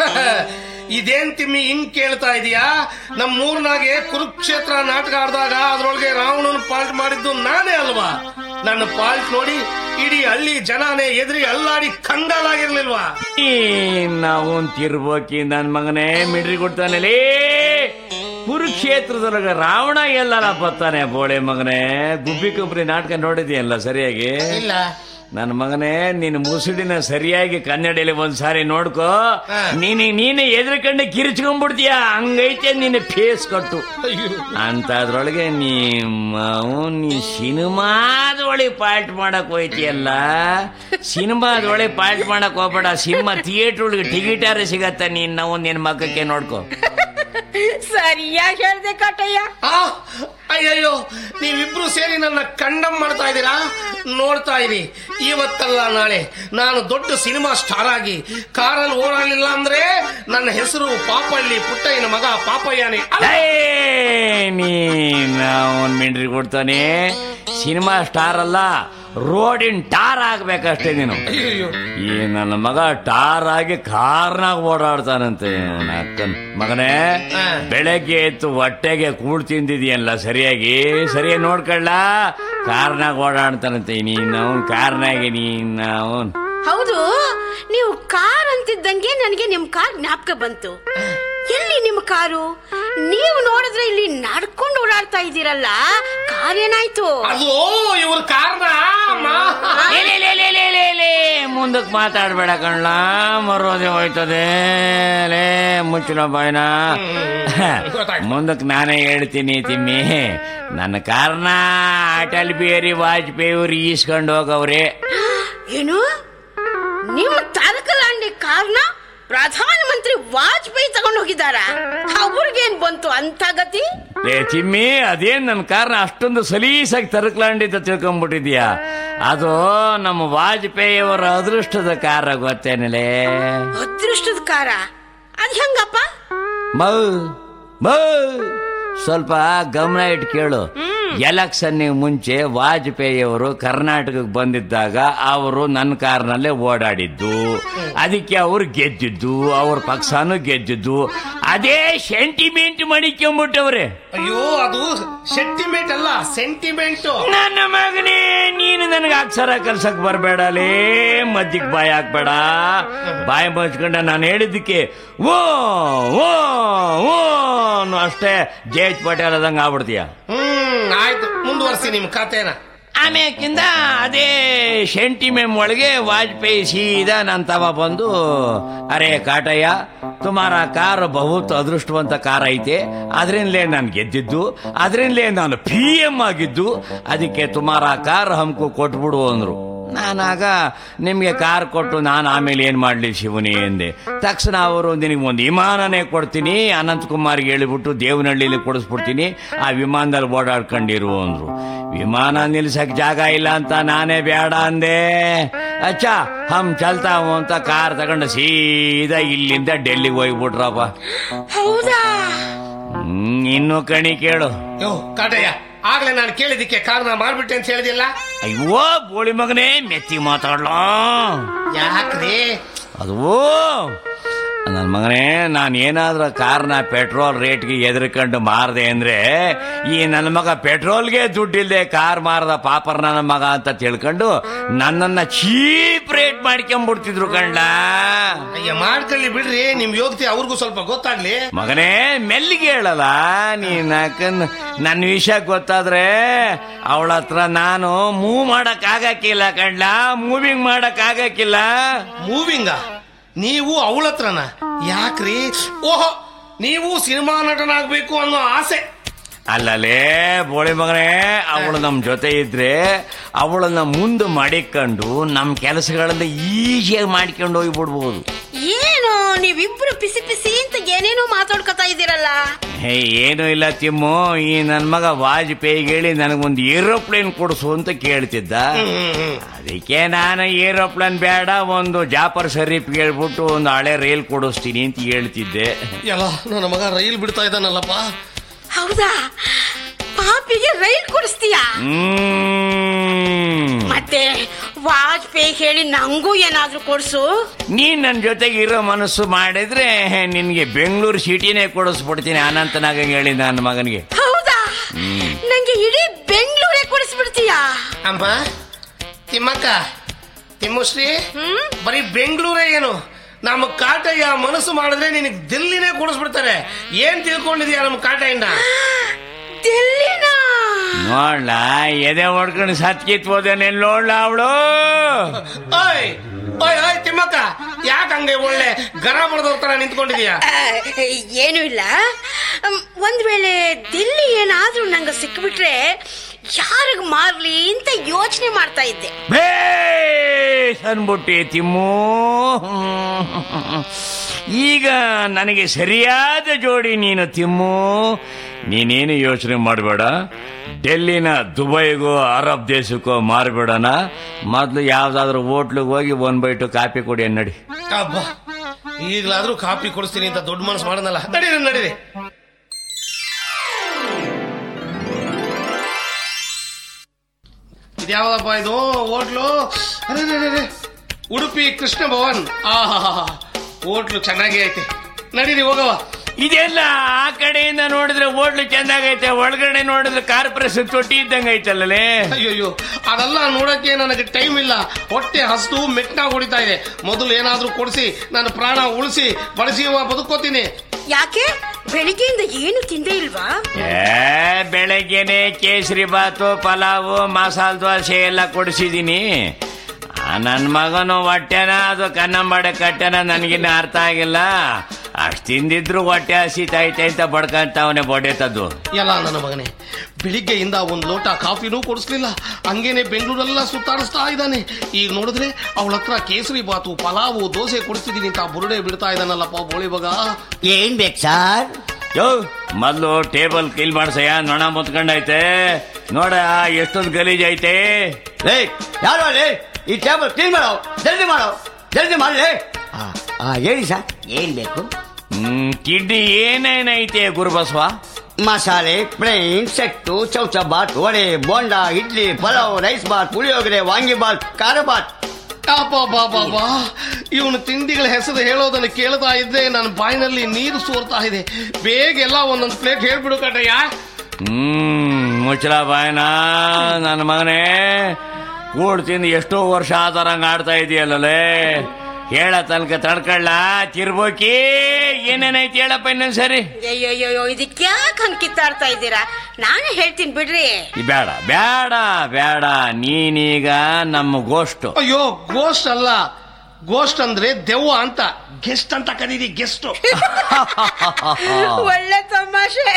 ಇದೇನ್ ತಿಮ್ಮಿ ಹಿಂಗ್ ಕೇಳ್ತಾ ಇದೀಯಾ ನಮ್ ಮೂರ್ನಾಗೆ ಕುರುಕ್ಷೇತ್ರ ನಾಟಕ ಆಡಿದಾಗ ಅದ್ರೊಳಗೆ ರಾವಣನ್ ಪಾಲ್ಟ್ ಮಾಡಿದ್ದು ನಾನೇ ಅಲ್ವಾ ನನ್ನ ಪಾಲ್ಟ್ ನೋಡಿ ಇಡೀ ಹಳ್ಳಿ ಜನಾನೇ ಎದುರಿ ಅಲ್ಲಾಡಿ ಕಂಗಾಲಾಗಿರ್ಲಿಲ್ವಾ ನಾವು ತಿರ್ಬೋಕಿ ನನ್ ಮಗನೇ ಮಿಡ್ರಿ ಕೊಡ್ತಾನೆ ಕುರುಕ್ಷೇತ್ರದೊಳಗ ರಾವಣ ಎಲ್ಲರ ಬತ್ತಾನೆ ಬೋಳೆ ಮಗನೇ ಗುಬ್ಬಿ ಕುಬ್ರಿ ನಾಟಕ ನೋಡಿದ್ಯಲ್ಲ ಸರಿಯಾಗಿ ಇಲ್ಲ ನನ್ನ ಮಗನೇ ನಿನ್ನ ಮುಸುಡಿನ ಸರಿಯಾಗಿ ಕನ್ನಡಿಯಲ್ಲಿ ಒಂದ್ಸಾರಿ ನೋಡ್ಕೋ ಹಾ. ನೀನು ನೀನೆ ಎದ್ರಕಂಡು ಕಿರಿಚ್ಕೊಂಡ್ಬಿಡ್ತೀಯ ಹಂಗೈತೆ ನಿನ್ನ ಫೇಸ್ ಕಟ್ಟು ಅಯ್ಯೋ ಅಂತದ್ರೊಳಗೆ ನಿಮ್ಮ ನೀ ಸಿನಿಮಾದೊಳಗೆ ಪಾರ್ಟ್ ಮಾಡಕ್ ಹೋಯ್ತಿಯಲ್ಲ ಸಿನಿಮಾದೊಳಗೆ ಪಾರ್ಟ್ ಮಾಡಕ್ ಹೋಗ್ಬೇಡ ಸಿನಿಮಾ ಥಿಯೇಟರ್ ಒಳಗೆ ಟಿಕೆಟಾರ ಸಿಗತ್ತ ನೀನ್ ನಾವು ನಿನ್ನ ಮಕ್ಕಕ್ಕೆ ನೋಡ್ಕೋ ಸರಿಯಾಗಿ ಹೇಳ್ದೆ ಕಟಯ್ಯ ಆ, ಅಯ್ಯಯ್ಯೋ ನೀವಿಬ್ರು ಸೇರಿ ನನ್ನ ಕಂಡಮ್ ಮಾಡ್ತಾ ಇದ್ದೀರಾ ನೋಡ್ತಾ ಇರಿ ಇವತ್ತಲ್ಲ ನಾಳೆ ನಾನು ದೊಡ್ಡ ಸಿನಿಮಾ ಸ್ಟಾರ್ ಆಗಿ ಕಾರಲ್ಲಿ ಓಡಾಡಲಿಲ್ಲ ಅಂದ್ರೆ ನನ್ನ ಹೆಸರು ಪಾಪಳ್ಳಿ ಪುಟ್ಟಯ್ಯನ ಮಗ ಪಾಪಯ್ಯನೇ ಅಲ್ಲ. ನೀನ್ ಒಂದ್ ಮಿಂಡ್ರಿ ಕೊಡ್ತಾನೆ ಸಿನಿಮಾ ಸ್ಟಾರ್ ಅಲ್ಲ ರೋಡಿನ ಟಾರ್ ಆಗ್ಬೇಕಷ್ಟೇ ನೀನು ಅಯ್ಯಯ್ಯೋ ಈ ನನ್ನ ಮಗ ಟಾರ್ ಆಗಿ ಕಾರ್ನಾಗ ಓಡಾಡ್ತಾನಂತೆ ಅವ್ನ ಅಕ್ಕನ್ ಮಗನೇ ಹಾ. ಬೆಳಗ್ಗೆ ಎದ್ದು ಹೊಟ್ಟೆಗೆ ಕೂಳ್ ತಿಂದಿದ್ಯಲ್ಲ ಸರಿಯಾಗಿ ಸರಿಯಾಗಿ ನೋಡ್ಕೊಳ್ಳ ಕಾರ್ನಾಗ ಓಡಾಡ್ತಾನಂತೆ ನೀನ್ ಅವನ್ ಕಾರ್ನಾಗೆ ನೀನ್ ಅವನ್ ಹೌದು ನೀವು ಕಾರ್ ಅಂತಿದ್ದಂಗೆ ನನಗೆ ನಿಮ್ ಕಾರ್ ಜ್ಞಾಪಕ ಬಂತು ಎಲ್ಲಿ ನಿಮ್ ಕಾರು ನೀವು ನೋಡಿದ್ರೆ ಇಲ್ಲಿ ನಡ್ಕೊಂಡು ಓಡಾಡ್ತಾ ಇದ್ದೀರಲ್ಲ ಕಾರ್ ಏನಾಯ್ತು ಅದು ಇವ್ರ ಕಾರಣ ಮುಂದಕ್ಕೆ ಮಾತಾಡ್ಬೇಡ ಕಣ್ಲ ಮರೋದೆ ಹೋಯ್ತದೆ ಲೇ ಮುಚ್ಚಿನ ಬಾಯ್ನ ಗೊತ್ತಾಯ್ತು. ಮುಂದಕ್ಕೆ ನಾನೇ ಹೇಳ್ತೀನಿ ತಿಮ್ಮಿ ನನ್ನ ಕಾರಣ ಅಟಲ್ ಬಿಹಾರಿ ವಾಜಪೇಯಿ ಅವ್ರು ಈಸ್ಕೊಂಡು ಹೋಗವ್ರೆ ಏನು ನಿಮ್ಮ ತರಕಲಾಂಡಿ ಕಾರ್ನ ಪ್ರಧಾನಮಂತ್ರಿ ವಾಜಪೇಯಿ ತಗೊಂಡು ಹೋಗಿದಾರ ಅವ್ರಿಗೇನ್ ಬಂತು ಅಂತ ಗತಿ ಲೇ ಚಿಮ್ಮಿ ಅದೇನ್ ನನ್ನ ಕಾರಣ ಅಷ್ಟೊಂದು ಸಲೀಸಾಗಿ ತರಕ್ಲಾಂಡಿದ್ದ ತಿಳ್ಕೊಂಡ್ಬಿಟ್ಟಿದ್ಯಾ ಅದು ನಮ್ಮ ವಾಜಪೇಯಿ ಅವರ ಅದೃಷ್ಟದ ಕಾರ ಗೊತ್ತೇನಲೇ ಅದೃಷ್ಟದ ಕಾರ ಅದ್ ಹೆಂಗಪ್ಪ ಮೌ ಮೌ ಸ್ವಲ್ಪ ಗಮನ ಇಟ್ಟು ಕೇಳು ಎಲೆಕ್ಷನ್ ಮುಂಚೆ ವಾಜಪೇಯಿ ಅವರು ಕರ್ನಾಟಕಕ್ಕೆ ಬಂದಿದ್ದಾಗ ಅವರು ನನ್ನ ಕಾರ್ನಲ್ಲೇ ಓಡಾಡಿದ್ದು ಅದಕ್ಕೆ ಅವರು ಗೆದ್ದಿದ್ದು ಅವ್ರ ಪಕ್ಷನೂ ಗೆದ್ದಿದ್ದು ಅದೇ ಸೆಂಟಿಮೆಂಟ್ ಮಡಿಕೊಂಬಿಟ್ಟವ್ರೆ ಅಯ್ಯೋ ಅದು ಸೆಂಟಿಮೆಂಟ್ ಅಲ್ಲ ಸೆಂಟಿಮೆಂಟ್ ನನ್ನ ಮಗನೇ ನೀನು ನನಗೆ ಅಕ್ಷರ ಕಲ್ಸಕ್ ಬರಬೇಡಲೇ ಮದ್ದಿಗೆ ಬಾಯಿ ಹಾಕ್ಬೇಡ ಬಾಯಿ ಮುಚ್ಕೊಂಡ ನಾನು ಹೇಳಿದ್ದಕ್ಕೆ ಓ ಓ ಓ ಅನ್ನೋ ಅಷ್ಟೇ ಜೆ ಎಚ್ ಪಟೇಲ್ ಅದಂಗೆ ಆಗ್ಬಿಡ್ತೀಯ ಹ್ಮ್ ಆಯ್ತು ಮುಂದುವರ್ಸಿ ನಿಮ್ ಖಾತೆನ ಆಮ್ಯಾಕಿಂದ ಅದೇ ಸೆಂಟಿಮೆಮ್ ಒಳಗೆ ವಾಜಪೇಯಿ ಸೀದಾ ನನ್ನ ತವ ಬಂದು ಅರೆ ಕಾಟಯ್ಯ ತುಮಾರ ಕಾರ್ ಬಹುತ್ ಅದೃಷ್ಟವಂತ ಕಾರ್ ಐತೆ ಅದರಿಂದಲೇ ನಾನು ಗೆದ್ದಿದ್ದು ಅದರಿಂದಲೇ ನಾನು ಪಿ ಎಂ ಆಗಿದ್ದು ಅದಕ್ಕೆ ತುಮಾರ ಕಾರ್ ಹಮ್ಕು ಕೊಟ್ಬಿಡು ಅಂದ್ರು ನಾನಾಗ ನಿಮಗೆ ಕಾರ್ ಕೊಟ್ಟು ನಾನು ಆಮೇಲೆ ಏನು ಮಾಡಲಿ ಶಿವನಿ ಎಂದೆ ತಕ್ಷಣ ಅವರು ನಿನಗೆ ಒಂದು ವಿಮಾನನೇ ಕೊಡ್ತೀನಿ ಅನಂತಕುಮಾರ್ಗೆ ಹೇಳಿಬಿಟ್ಟು ದೇವನಹಳ್ಳಿಲಿ ಕೊಡಿಸ್ಬಿಡ್ತೀನಿ ಆ ವಿಮಾನದಲ್ಲಿ ಓಡಾಡ್ಕೊಂಡಿರು ಅಂದ್ರು ವಿಮಾನ ನಿಲ್ಸಕ್ ಜಾಗ ಇಲ್ಲ ಅಂತ ನಾನೇ ಬೇಡ ಅಂದೆ ಅಚ್ಚ ಹಮ್ ಚಲ್ತಾವು ಅಂತ ಕಾರ್ ತಗೊಂಡು ಸೀದಾ ಇಲ್ಲಿಂದ ಡೆಲ್ಲಿಗೆ ಹೋಗ್ಬಿಟ್ರಪ್ಪ ಹೌದಾ ಹ್ಮ್ ಇನ್ನು ಕಣಿ ಕೇಳು ಯೋ ಕಾಟಯ್ಯ ಆಗ್ಲೇ ನಾನು ಕೇಳಿದಕ್ಕೆ ಕಾರಣ ಮಾಡ್ಬಿಟ್ಟೆ ಅಂತ ಹೇಳಿದಿಲ್ಲ ಅಯ್ಯೋ ಬೋಳಿ ಮಗನೇ ಮೆತ್ತಿ ಮಾತಾಡ್ಲೋ ಯಾಕ್ರಿ ಅದು ನನ್ನ ಮಗನೇ ನಾನು ಏನಾದ್ರೂ ಕಾರ್ನ ಪೆಟ್ರೋಲ್ ರೇಟ್ಗೆ ಎದುರ್ಕೊಂಡು ಮಾರದೆ ಅಂದ್ರೆ ಈ ನನ್ನ ಮಗ ಪೆಟ್ರೋಲ್ಗೆ ದುಡ್ಡಿಲ್ದೆ ಕಾರ್ ಮಾರದ ಪಾಪರ್ ನನ್ನ ಮಗ ಅಂತ ತಿಳ್ಕೊಂಡು ನನ್ನನ್ನ ಚೀಪ್ ರೇಟ್ ಮಾಡ್ಕೊಂಡ್ಬಿಡ್ತಿದ್ರು ಕಂಡ ಅಯ್ಯ ಮಾಡ್ಕೊಳ್ಳಿ ಬಿಡ್ರಿ ನಿಮ್ ಯೋಗ್ಯತೆ ಅವ್ರಿಗೂ ಸ್ವಲ್ಪ ಗೊತ್ತಾಗ್ಲಿ ಮಗನೇ ಮೆಲ್ಲಿಗೆ ಹೇಳಲ್ಲ ನೀನ್ ಯಾಕಂದ್ ನನ್ನ ವಿಷಯ ಗೊತ್ತಾದ್ರೆ ಅವಳ ಹತ್ರ ನಾನು ಮೂವ್ ಮಾಡಕ್ ಆಗಕ್ಕಿಲ್ಲ ಕಂಡ ಮೂವಿಂಗ್ ಮಾಡಕ್ ಆಗಕ್ಕಿಲ್ಲ ಮೂವಿಂಗ ನೀವು ಅವಳ ಹತ್ರನ ಯಾಕ್ರಿ ಓಹೋ ನೀವು ಸಿನಿಮಾ ನಟನಾಗ್ಬೇಕು ಅನ್ನೋ ಆಸೆ ಅಲ್ಲಲೇ ಬೋಳಿ ಮಗನೇ ಅವಳು ನಮ್ಮ ಜೊತೆ ಇದ್ರೆ ಅವಳನ್ನ ಮುಂದೆ ಮಾಡಿಕೊಂಡು ನಮ್ಮ ಕೆಲಸಗಳನ್ನ ಈಸಿಯಾಗಿ ಮಾಡ್ಕೊಂಡು ಹೋಗ್ಬಿಡ್ಬೋದು ಏನು ನೀವಿಬ್ರು ಪಿಸಿ ಪಿಸಿ ಅಂತ ಏನೇನೋ ಮಾತಾಡ್ಕೊತಾ ಇದ್ದೀರಲ್ಲ ಹೇ ಏನೂ ಇಲ್ಲ ತಿಮ್ಮು ಈ ನನ್ನ ಮಗ ವಾಜಪೇಯಿಗೆ ಹೇಳಿ ನನಗೊಂದು ಏರೋಪ್ಲೇನ್ ಕೊಡಿಸು ಅಂತ ಕೇಳ್ತಿದ್ದ ಅದಕ್ಕೆ ನಾನು ಏರೋಪ್ಲೇನ್ ಬೇಡ ಒಂದು ಜಾಫರ್ ಶರೀಫ್ ಹೇಳ್ಬಿಟ್ಟು ಒಂದು ಹಳೆ ರೈಲ್ ಕೊಡಿಸ್ತೀನಿ ಅಂತ ಹೇಳ್ತಿದ್ದೆ ಎಲ್ಲ ನನ್ನ ಮಗ ರೈಲ್ ಬಿಡ್ತಾ ಇದ್ದಾನಲ್ಲಪ್ಪ ಹೌದಾ ಪಾಪಿಗೆ ರೈಲ್ ಕೊಡಿಸ್ತೀಯಾ ಹ್ಮ್ ಮತ್ತೆ ವಾಜಪೇಯಿ ಹೇಳಿ ನಂಗೂ ಏನಾದ್ರೂ ಕೊಡ್ಸು ನೀನ್ ನನ್ನ ಜೊತೆಗೆ ಇರೋ ಮನಸ್ಸು ಮಾಡಿದ್ರೆ ನಿನ್ಗೆ ಬೆಂಗಳೂರು ಸಿಟಿನೇ ಕೊಡಿಸ್ಬಿಡ್ತೀನಿ ಅನಂತನಾಗ ಹೇಳಿ ನನ್ನ ಮಗನಿಗೆ ಹೌದಾ ನಂಗೆ ಇಡೀ ಬೆಂಗಳೂರೇ ಕೊಡಿಸ್ಬಿಡ್ತೀಯಾ ಅಮ್ಮ ತಿಮ್ಮಕ್ಕ ತಿಮ್ಮಶ್ರೀ ಹ್ಮ್ ಬರೀ ಬೆಂಗಳೂರೇ ಏನು ನಮ್ಮ ಕಾಟಯ್ಯ ಮನಸ್ಸು ಮಾಡಿದ್ರೆ ನಿನಗೆ ದಿಲ್ಲಿನೇ ಕೊಡಿಸ್ಬಿಡ್ತಾರೆ ಏನ್ ತಿಳ್ಕೊಂಡಿದ್ಯಾ ನಮ್ಮ ಕಾಟಯ್ಯನ ದಿಲ್ಲಿನ ನೋಡ್ಲ ಎದೆ ಹೊಡ್ಕೊಂಡು ಸತ್ಕಿತ್ ಹೋದೇನೆ ನೋಡ್ಲ ಅವಳು ಓಯ್ ಓಯ್ ಓಯ್ ತಿಮ್ಮಕ್ಕ ಯಾಕೆ ಹಂಗೆ ಒಳ್ಳೆ ಗರ ಬಡ್ದವ್ರ ತರ ನಿಂತ್ಕೊಂಡಿದ್ಯಾ ಆ, ಏನೂ ಇಲ್ಲ ಅಮ್, ಒಂದ್ ವೇಳೆ ದಿಲ್ಲಿ ಏನಾದ್ರೂ ನಂಗೆ ಸಿಕ್ಬಿಟ್ರೆ ಯಾರಿಗ್ ಮಾರ್ಲಿ ಅಂತ ಯೋಚನೆ ಮಾಡ್ತಾ ಇದ್ದೆ ಬೇಸ್ ಅನ್ಬಿಟ್ಟಿ ತಿಮ್ಮು ಈಗ ನನಗೆ ಸರಿಯಾದ ಜೋಡಿ ನೀನು ತಿಮ್ಮು ನೀನೇನು ಯೋಚನೆ ಮಾಡಬೇಡ ಡೆಲ್ಲಿನ ದುಬೈಗೋ ಅರಬ್ ದೇಶಕ್ಕೋ ಮಾರ್ಬೇಡಣ ಮೊದಲು ಯಾವ್ದಾದ್ರು ಹೋಟ್ಲಿಗೆ ಹೋಗಿ ಒನ್ ಬೈ ಟು ಕಾಫಿ ಕೊಡಿ ನಡಿ ಅಬ್ಬಾ ಈಗಲಾದ್ರೂ ಕಾಪಿ ಕೊಡಿಸ್ತೀನಿ ಅಂತ ದೊಡ್ಡ ಮನಸ್ಸು ಮಾಡನಲ್ಲ ನಡೀರಿ ನಡೀರಿ ಇದ್ಯಾವ್ದಪ್ಪ ಇದು ಹೋಟ್ಲು ಅರೆ, ಅರೆ, ಅರೆ, ಅರೆ. ಉಡುಪಿ ಕೃಷ್ಣ ಭವನ್ ಆಹಾ ಹೋಟ್ಲು ಚೆನ್ನಾಗಿ ಐತೆ ನಡೀರಿ ಹೋಗವ ಇದೆಲ್ಲ ಆ ಕಡೆಯಿಂದ ನೋಡಿದ್ರೆ ಹೋಟ್ಲು ಚೆಂದಾಗೈತೆ ಒಳಗಡೆ ನೋಡಿದ್ರೆ ಕಾರ್ಪೊರೇಷನ್ ತೊಟ್ಟಿ ಇದ್ದಂಗೆ ಐತಲ್ಲೇ ಅಯ್ಯಯ್ಯೋ ಅದೆಲ್ಲ ನೋಡಕ್ಕೆ ನನಗೆ ಟೈಮ್ ಇಲ್ಲ ಹೊಟ್ಟೆ ಹಸ್ದು ಮೆಟ್ನಾಗ ಹೊಡಿತಾ ಇದೆ ಮೊದಲು ಏನಾದ್ರೂ ಕೊಡಿಸಿ ನನ್ನ ಪ್ರಾಣ ಉಳಿಸಿ ಬಳಸಿ ಬದುಕೋತೀನಿ ಯಾಕೆ ಬೆಳಿಗ್ಗೆಯಿಂದ ಏನು ತಿಂದೇ ಇಲ್ವಾ ಏ ಬೆಳಗ್ಗೆನೆ ಕೇಸರಿ ಬಾತು ಪಲಾವು ಮಸಾಲ ದೋಸೆ ಎಲ್ಲ ಕೊಡಿಸಿದೀನಿ ನನ್ನ ಮಗನು ಹೊಟ್ಟೆನ ಅದು ಕನ್ನಂಬಾಡೆ ಕಟ್ಟೆನ ನನಗಿನ್ನ ಅರ್ಥ ಆಗಿಲ್ಲ ಅಷ್ಟು ತಿಂದಿದ್ರು ಹೊಟ್ಟೆ ಹಸಿತೈತೆ ಅಂತ ಬಡ್ಕಂತವನೆ ಬೊಡೆತದ್ದು ಎಲ್ಲ ನನ್ನ ಮಗನೇ ಬೆಳಿಗ್ಗೆಯಿಂದ ಒಂದು ಲೋಟ ಕಾಫಿನೂ ಕೊಡಿಸ್ಲಿಲ್ಲ ಹಂಗೇನೆ ಬೆಂಗಳೂರೆಲ್ಲ ಸುತ್ತಾಡಿಸ್ತಾ ಇದ್ದಾನೆ ಈಗ ನೋಡಿದ್ರೆ ಅವಳ ಹತ್ರ ಕೇಸರಿ ಬಾತು ಪಲಾವು ದೋಸೆ ಕೊಡಿಸ್ತಿದ್ದೀನಿ ಅಂತ ಬುರುಡೆ ಬಿಡ್ತಾ ಇದ್ದಾನಲ್ಲಪ್ಪ ಬೋಳಿ ಮಗ ಏನ್ ಬೇಕು ಸರ್ ಯೋ ಮೊದ್ಲು ಟೇಬಲ್ ಕ್ಲೀನ್ ಮಾಡ್ಸಯ್ಯ ನೊಣ ಮುತ್ಕೊಂಡೈತೆ ನೋಡ ಎಷ್ಟೊಂದು ಗಲೀಜ್ ಐತೆ ಲೇ ಯಾರು ಅಲ್ಲಿ ಈ ಟೇಬಲ್ ಕ್ಲೀನ್ ಮಾಡೋ ಜಲ್ದಿ ಮಾಡೋ ಜಲ್ದಿ ಮಾಡಲಿ ಹೇಳಿ ಸರ್ ಏನ್ ಬೇಕು ಹ್ಮ್ ಕಿಡ್ನಿ ಏನೇನೈತೆ Gurubasava masala plain set chow chow bath vada bonda idli pulao rice bath puliyogare vangi bath khara bath ಬಾಬಾ ಇವನು ತಿಂಡಿಗಳ ಹೆಸರು ಹೇಳೋದನ್ನು ಕೇಳ್ತಾ ಇದ್ರೆ ನನ್ನ ಬಾಯಿನಲ್ಲಿ ನೀರು ಸೋರ್ತಾ ಇದೆ ಬೇಗ ಎಲ್ಲ ಒಂದೊಂದು ಪ್ಲೇಟ್ ಹೇಳ್ಬಿಡು ಕಟ್ಟಯ್ಯ ಹ್ಮ್ ಮುಚ್ಚಲ ಬಾಯನ ನನ್ನ ಮಗನೇ ಕೂಡ್ ತಿಂದು ಎಷ್ಟೋ ವರ್ಷ ಆದರಂಗ ಆಡ್ತಾ ಇದೆಯಲ್ಲೇ ಹೇಳ ತನಕ ತಡ್ಕೊಳ್ಳ ತಿರ್ಬೋಕಿ ಏನೇನೈತಿ ಹೇಳಪ್ಪ ಇನ್ನೊಂದ್ಸರಿ ಅಯ್ಯೋಯ್ಯೋ ಇದಕ್ಕೆ ಯಾಕೆ ಹಂಗೆ ಕಿತ್ತಾಡ್ತಾ ಇದ್ದೀರಾ ನಾನೇ ಹೇಳ್ತೀನಿ ಬಿಡ್ರಿ ಈ ಬೇಡ ಬೇಡ ಬೇಡ ನೀನೀಗ ನಮ್ಮ ಗೋಷ್ಟು ಅಯ್ಯೋ ಗೋಸ್ಟ್ ಅಲ್ಲ ಗೋಸ್ಟ್ ಅಂದ್ರೆ ದೆವ್ವ ಅಂತ ಗೆಸ್ಟ್ ಅಂತ ಕರೀರಿ ಗೆಸ್ಟ್ ಒಳ್ಳೆ ತಮಾಷೆ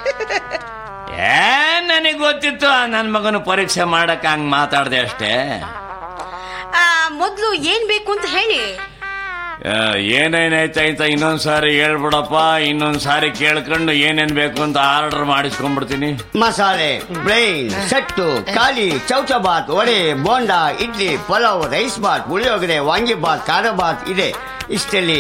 ಏ ನನಗೆ ಗೊತ್ತಿತ್ತು ನನ್ನ ಮಗನು ಪರೀಕ್ಷೆ ಮಾಡಕ್ ಹಂಗ್ ಮಾತಾಡ್ದೆ ಅಷ್ಟೇ ಆ, ಮೊದ್ಲು ಏನ್ ಬೇಕು ಅಂತ ಹೇಳಿ ಆ, ಏನೇನೈತೆ ಅಂತ ಇನ್ನೊಂದ್ ಸಾರಿ ಹೇಳ್ಬಿಡಪ್ಪ ಇನ್ನೊಂದ್ ಸಾರಿ ಕೇಳ್ಕೊಂಡು ಏನೇನ್ ಬೇಕು ಅಂತ ಆರ್ಡರ್ ಮಾಡಿಸ್ಕೊಂಡ್ಬಿಡ್ತೀನಿ ಮಸಾಲೆ ಪ್ಲೇನ್ ಸೆಟ್ಟು ಖಾಲಿ ಚೌಚ ಬಾತ್ ವಡೆ ಬೋಂಡ ಇಡ್ಲಿ ಪಲಾವ್ ರೈಸ್ ಬಾತ್ ಪುಳಿಯೋಗರೆ ವಾಂಗಿ ಬಾತ್ ಖಾರ ಬಾತ್ ಇದೆ ಇಷ್ಟಲ್ಲಿ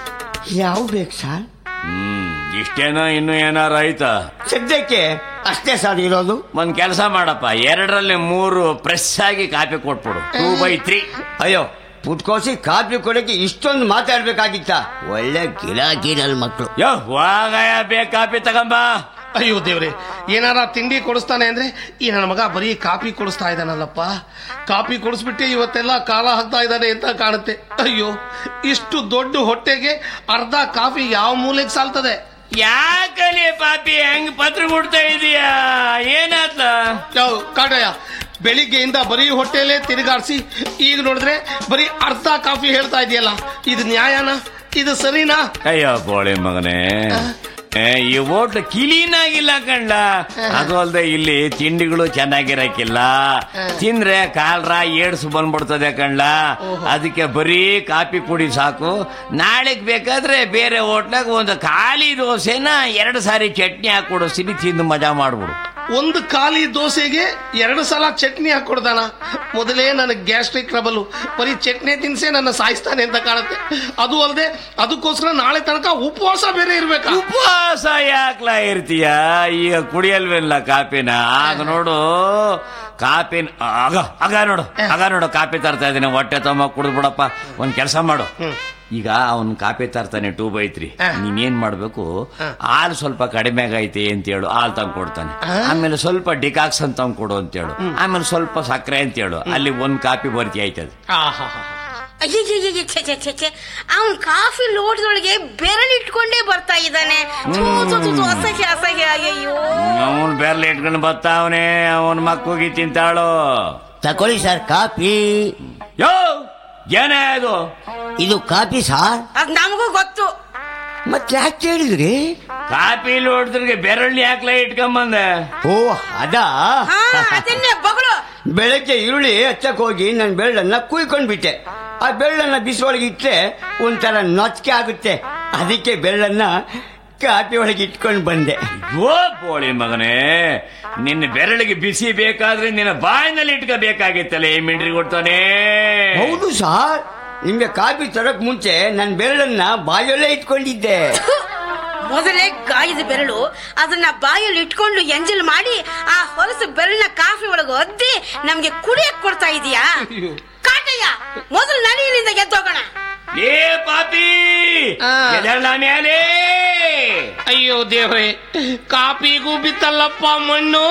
ಯಾವ ಬೇಕು ಸರ್ ಹ್ಮ್ ಇಷ್ಟೇನೋ ಇನ್ನು ಏನಾರ ಆಯ್ತಾ ಸದ್ಯಕ್ಕೆ ಅಷ್ಟೇ ಸರ್ ಇರೋದು ಒಂದ್ ಕೆಲಸ ಮಾಡಪ್ಪ ಎರಡರಲ್ಲಿ ಮೂರು ಫ್ರೆಶ್ ಆಗಿ ಕಾಪಿ ಕೊಟ್ಬಿಡು ಟೂ ಬೈ ತ್ರೀ ಅಯ್ಯೋ ಪುಟ್ಕೋಸಿ ಕಾಪಿ ಕೊಡಕ್ಕೆ ಇಷ್ಟೊಂದು ಮಾತಾಡ್ಬೇಕಾಗಿತ್ತ ಒಳ್ಳೆ ಗಿರಾಕಿ ನನ್ ಮಕ್ಕಳು ಯೋ ವಾಗಯ ಬೇಕ್ ಕಾಪಿ ತಗೊಂಬ ಅಯ್ಯೋ ದೇವ್ರೆ ಏನಾರ ತಿಂಡಿ ಕೊಡಿಸ್ತಾನೆ ಅಂದ್ರೆ ಈ ನನ್ನ ಮಗ ಬರೀ ಕಾಫಿ ಕೊಡಿಸ್ತಾ ಇದ್ದಾನಲ್ಲಪ್ಪ ಕಾಫಿ ಕೊಡಿಸ್ಬಿಟ್ಟು ಇವತ್ತೆಲ್ಲ ಕಾಲ ಹಾಕ್ತಾ ಇದ್ದಾನೆ ಅಂತ ಕಾಣುತ್ತೆ ಅಯ್ಯೋ ಇಷ್ಟು ದೊಡ್ಡ ಹೊಟ್ಟೆಗೆ ಅರ್ಧ ಕಾಫಿ ಯಾವ ಮೂಲೆಗೆ ಸಾಲ್ತದೆ ಯಾಕಲಿ ಪಾಪಿ ಹೆಂಗ್ ಪತ್ರ ಕೊಡ್ತಾ ಇದೀಯಾ ಏನಾತ್ಲ ಯಾವ ಕಾಟಯ್ಯ ಬೆಳಿಗ್ಗೆಯಿಂದ ಬರೀ ಹೊಟ್ಟೆಲೇ ತಿರುಗಾಡಿಸಿ ಈಗ ನೋಡಿದ್ರೆ ಬರೀ ಅರ್ಧ ಕಾಫಿ ಹೇಳ್ತಾ ಇದೆಯಲ್ಲ ಇದು ನ್ಯಾಯನಾ ಇದು ಸರಿನಾ ಅಯ್ಯೋ ಬೋಳಿ ಮಗನೇ ಏ, ಈ ಓಟ್ ಕ್ಲೀನ್ ಆಗಿಲ್ಲ ಕಣ್ಲ ಅದು ಅಲ್ದೆ ಇಲ್ಲಿ ತಿಂಡಿಗಳು ಚೆನ್ನಾಗಿರಕ್ಕಿಲ್ಲ ತಿಂದ್ರೆ ಕಾಲ್ರ ಏಡ್ಸ್ ಬಂದ್ಬಿಡ್ತದೆ ಕಣ್ಲ ಅದಕ್ಕೆ ಬರೀ ಕಾಪಿ ಕುಡಿ ಸಾಕು ನಾಳೆಗ್ ಬೇಕಾದ್ರೆ ಬೇರೆ ಹೋಟ್ಲಾಗ ಒಂದು ಖಾಲಿ ದೋಸೆನ ಎರಡು ಸಾರಿ ಚಟ್ನಿ ಹಾಕೊಡು ಸಿಡಿ ತಿಂದು ಮಜಾ ಮಾಡ್ಬಿಡು ಒಂದು ಖಾಲಿ ದೋಸೆಗೆ ಎರಡು ಸಲ ಚಟ್ನಿ ಹಾಕೊಡ್ದಾನ ಮೊದಲೇ ನನಗೆ ಗ್ಯಾಸ್ಟ್ರಿಕ್ ಟ್ರಬಲ್ ಬರೀ ಚಟ್ನಿ ತಿನ್ಸೆ ನನ್ನ ಸಾಯಿಸ್ತಾನೆ ಅಂತ ಕಾಣುತ್ತೆ ಅದು ಅಲ್ಲದೆ ಅದಕ್ಕೋಸ್ಕರ ನಾಳೆ ತನಕ ಉಪವಾಸ ಬೇರೆ ಇರ್ಬೇಕಾ ಉಪವಾಸ ಯಾಕ್ಲ ಇರ್ತೀಯ ಈಗ ಕುಡಿಯಲ್ವಿಲ್ಲ ಕಾಪಿನ ಆಗ ನೋಡು ಕಾಪಿನ ಆಗ ಆಗ ನೋಡು ಆಗ ನೋಡು ಕಾಪಿ ತರ್ತಾ ಇದೀನಿ ಹೊಟ್ಟೆ ತಮ್ಮ ಕುಡಿದು ಬಿಡಪ್ಪ ಒಂದ್ ಕೆಲಸ ಮಾಡು ಈಗ ಅವನ್ ಕಾಪಿ ತರ್ತಾನೆ ಟೂ ಬೈ ತ್ರೀ ನೀನೇನ್ ಮಾಡ್ಬೇಕು ಹಾಲು ಸ್ವಲ್ಪ ಕಡಿಮೆ ಆಗೈತೆ ಅಂತ ಹೇಳು ಹಾಲು ತಂದು ಕೊಡ್ತಾನೆ ಆಮೇಲೆ ಸ್ವಲ್ಪ ಡಿಕಾಕ್ಸನ್ ತಂದು ಕೊಡು ಅಂತ ಹೇಳು ಆಮೇಲೆ ಸ್ವಲ್ಪ ಸಕ್ಕರೆ ಅಂತ ಹೇಳು ಅಲ್ಲಿ ಒಂದ್ ಕಾಪಿ ಬರ್ತಿ ಆಯ್ತದ ಅಯ್ಯಯ್ಯಯ್ಯ, ಛೆ ಛೆ ಛೆ ಛೆ ಅವನ್ ಕಾಫಿ ಲೋಟದೊಳಗೆ ಬೆರಳಿಟ್ಕೊಂಡೇ ಬರ್ತಾ ಇದ್ದಾನೆ ಥು, ಥು, ಥು, ಥು, ಅಸಹ್ಯ ಅಸಹ್ಯ ಅಯ್ಯಯ್ಯೋ ಅವನ್ ಬೆರ್ಲ್ ಇಟ್ಕೊಂಡು ಬರ್ತಾವನೆ ಅವನ್ ಮಕ್ಕಳಿಗೆ ತಿಂತಾಳು ತಕೊಳ್ಳಿ ಸರ್ ಕಾಪಿ ಯೋ ಏನೇ ಅದು ಇದು ಕಾಪಿ ಸಾರ್ ಅದ್ ನಮಗೂ ಗೊತ್ತು ಮತ್ತೆ ಯಾಕೆ ಹೇಳಿದ್ರಿ ಕಾಪಿ ಹೊಡೆದ್ರಿಗೆ ಬೆರಳ್ಳಿ ಹಾಕ್ಲ ಇಟ್ಕೊಂಬಂದೆ ಓ ಅದಾ ಹಾ ಅದನ್ನೇ ಬಗಳು ಬೆಳಗ್ಗೆ ಈರುಳ್ಳಿ ಹಚ್ಚಕ್ ಹೋಗಿ ನನ್ನ ಬೆಳ್ಳನ್ನ ಕುಯ್ಕೊಂಡ್ ಬಿಟ್ಟೆ ಆ ಬೆಳ್ಳನ್ನ ಬಿಸಿಲೊಳಗೆ ಇಟ್ರೆ ಒಂಥರ ನೊಚ್ಕೆ ಆಗುತ್ತೆ ಅದಕ್ಕೆ ಬೆಳ್ಳನ್ನ ಕಾಪಿ ಒಳಗೆ ಇಟ್ಕೊಂಡು ಬಂದೆ ಯೋ ಬೋಳಿ ಮಗನೇ ನಿನ್ನ ಬೆರಳಿಗೆ ಬಿಸಿ ಬೇಕಾದ್ರೆ ನಿನ್ನ ಬಾಯಿನಲ್ಲಿ ಇಟ್ಕೋಬೇಕಾಗಿತ್ತಲ್ಲ ಈ ಮಿಂಡ್ರಿ ಕೊಡ್ತಾನೆ ಹೌದು ಸಾರ್ ನಿಮ್ಗೆ ಕಾಪಿ ತರಕ್ ಮುಂಚೆ ನನ್ನ ಬೆಳ್ಳನ್ನ ಬಾಯಲ್ಲೇ ಇಟ್ಕೊಂಡಿದ್ದೆ ಮೊದಲೇ ಗಾಯದ ಬೆರಳು ಅದನ್ನ ಬಾಯಲ್ಲಿ ಇಟ್ಕೊಂಡು ಎಂಜಲ್ ಮಾಡಿ ಆ ಹೊಲಸು ಬೆರಳನ್ನ ಕಾಫಿ ಒಳಗೆ ಒದ್ದಿ ನಮ್ಗೆ ಕುಡಿಯಕ್ ಕೊಡ್ತಾ ಇದೀಯಾ ಕಾಟಯ್ಯ ಮೊದಲು ನಡಿಯಿಂದ ಎದ್ದೋಗೋಣ ಏ ಪಾಪಿ ಆ. ಎದೆಳ್ಳ ಮೇಲೆ ಅಯ್ಯೋ ದೇವ್ರೆ ಕಾಪಿಗೂ ಬಿತ್ತಲ್ಲಪ್ಪ ಮಣ್ಣು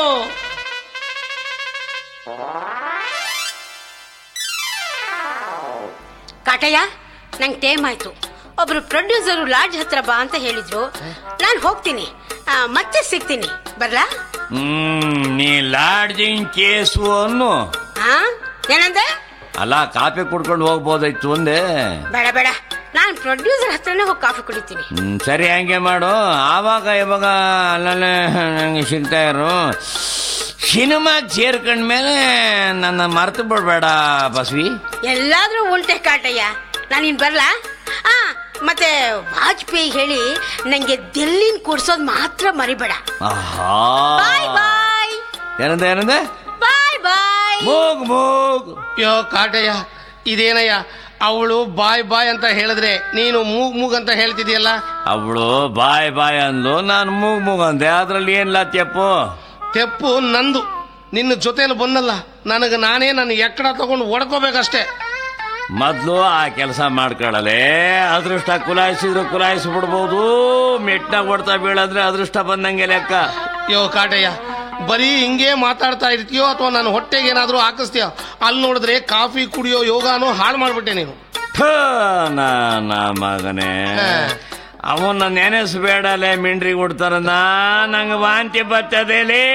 ಕಾಟಯ್ಯ ನಂಗೆ ಟೈಮ್ ಆಯ್ತು ಒಬ್ರು ಪ್ರೊಡ್ಯೂಸರು ಲಾಡ್ಜ್ ಹತ್ರ ಬಾ ಅಂತ ಹೇಳಿದ್ರು ನಾನು ಹೋಗ್ತೀನಿ ಆ, ಮತ್ತೆ ಸಿಗ್ತೀನಿ ಬರ್ಲಾ ಹ್ಮ್ ನೀ ಲಾಡ್ಜಿಂಗ್ ಕೇಸು ಅನ್ನು ಹಾ ಏನಂದೆ ಅಲ್ಲ ಕಾಫಿ ಕುಡ್ಕೊಂಡು ಹೋಗ್ಬೋದಾಯ್ತು ಒಂದೇ ಬೇಡ ಬೇಡ ನಾನು ಪ್ರೊಡ್ಯೂಸರ್ ಹತ್ರನೇ ಹೋಗಿ ಕಾಫಿ ಕುಡಿತೀನಿ ಹ್ಮ್, ಸರಿ ಹಂಗೆ ಮಾಡು ಆವಾಗ ಇವಾಗ ಅಲ್ಲಲ್ಲೇ ನಂಗೆ ಸಿಗ್ತಾ ಇರು ಸಿನಿಮಾಗೆ ಸೇರ್ಕೊಂಡ್ಮೇಲೆ ನನ್ನ ಮರ್ತು ಬಿಡ್ಬೇಡ ಬಸ್ವಿ ಎಲ್ಲಾದ್ರೂ ಉಂಟೆ ಕಾಟಯ್ಯ ನಾನಿನ್ ಬರ್ಲಾ ಆ ಮತ್ತೆ ವಾಜಪೇಯಿ ಹೇಳಿ ನಂಗೆ ದಿಲ್ಲಿನ್ ಕೊಡ್ಸೋದ್ ಮಾತ್ರ ಮರಿಬೇಡ ಆಹಾ ಬಾಯ್ ಬಾಯ್ ಏನಂದ ಏನಂದ ಬಾಯ್ ಬಾಯ್ ಮೂಗ್ ಮೂಗ್ ಯೋ ಕಾಟಯ್ಯ ಇದೇನಯ್ಯ ಅವಳು ಬಾಯ್ ಬಾಯ್ ಅಂತ ಹೇಳಿದ್ರೆ ನೀನು ಮೂಗ್ ಮೂಗ್ ಅಂತ ಹೇಳ್ತಿದ್ಯಲ್ಲ ಅವಳು ಬಾಯ್ ಬಾಯ್ ಅಂದ್ಲು ನಾನು ಮೂಗ್ ಮೂಗ್ ಅಂದೆ ಅದ್ರಲ್ಲಿ ಏನ್ ಲಾತ್ಯಪ್ಪು ತೆಪ್ಪು ನಂದು ನಿನ್ನ ಜೊತೆಲಿ ಬಂದಲ್ಲ ನನಗೆ ನಾನೇ ನನ್ನ ಎಕ್ಕಡ ತಗೊಂಡು ಒಡ್ಕೋಬೇಕಷ್ಟೇ ಮೊದ್ಲು ಆ ಕೆಲಸ ಮಾಡ್ಕೊಳ್ಳಲೆ ಅದೃಷ್ಟ ಕುಲಾಯಿಸಿದ್ರು ಕುಲಾಯಿಸಿ ಬಿಡ್ಬೋದು ಮೆಟ್ನಾಗ ಹೊಡ್ತಾ ಬೀಳಂದ್ರೆ ಅದೃಷ್ಟ ಬಂದಂಗೆ ಲೆಕ್ಕ ಯೋ ಕಾಟಯ್ಯ ಬರೀ ಹಿಂಗೆ ಮಾತಾಡ್ತಾ ಇರ್ತೀಯೋ ಅಥವಾ ನನ್ನ ಹೊಟ್ಟೆಗೆ ಏನಾದರೂ ಹಾಕಿಸ್ತೀಯೋ ಅಲ್ಲಿ ನೋಡಿದ್ರೆ ಕಾಫಿ ಕುಡಿಯೋ ಯೋಗಾನು ಹಾಳು ಮಾಡ್ಬಿಟ್ಟೆ ನೀನು ಥು, ನನ್ನ ಮಗನೇ ಹಾ. ಅವನ್ನ ನೆನೆಸ್ಬೇಡಲೆ ಮಿಂಡ್ರಿ ಕೊಡ್ತಾರನ್ನ ನಂಗೆ ವಾಂತಿ ಬರ್ತದೇಲೇ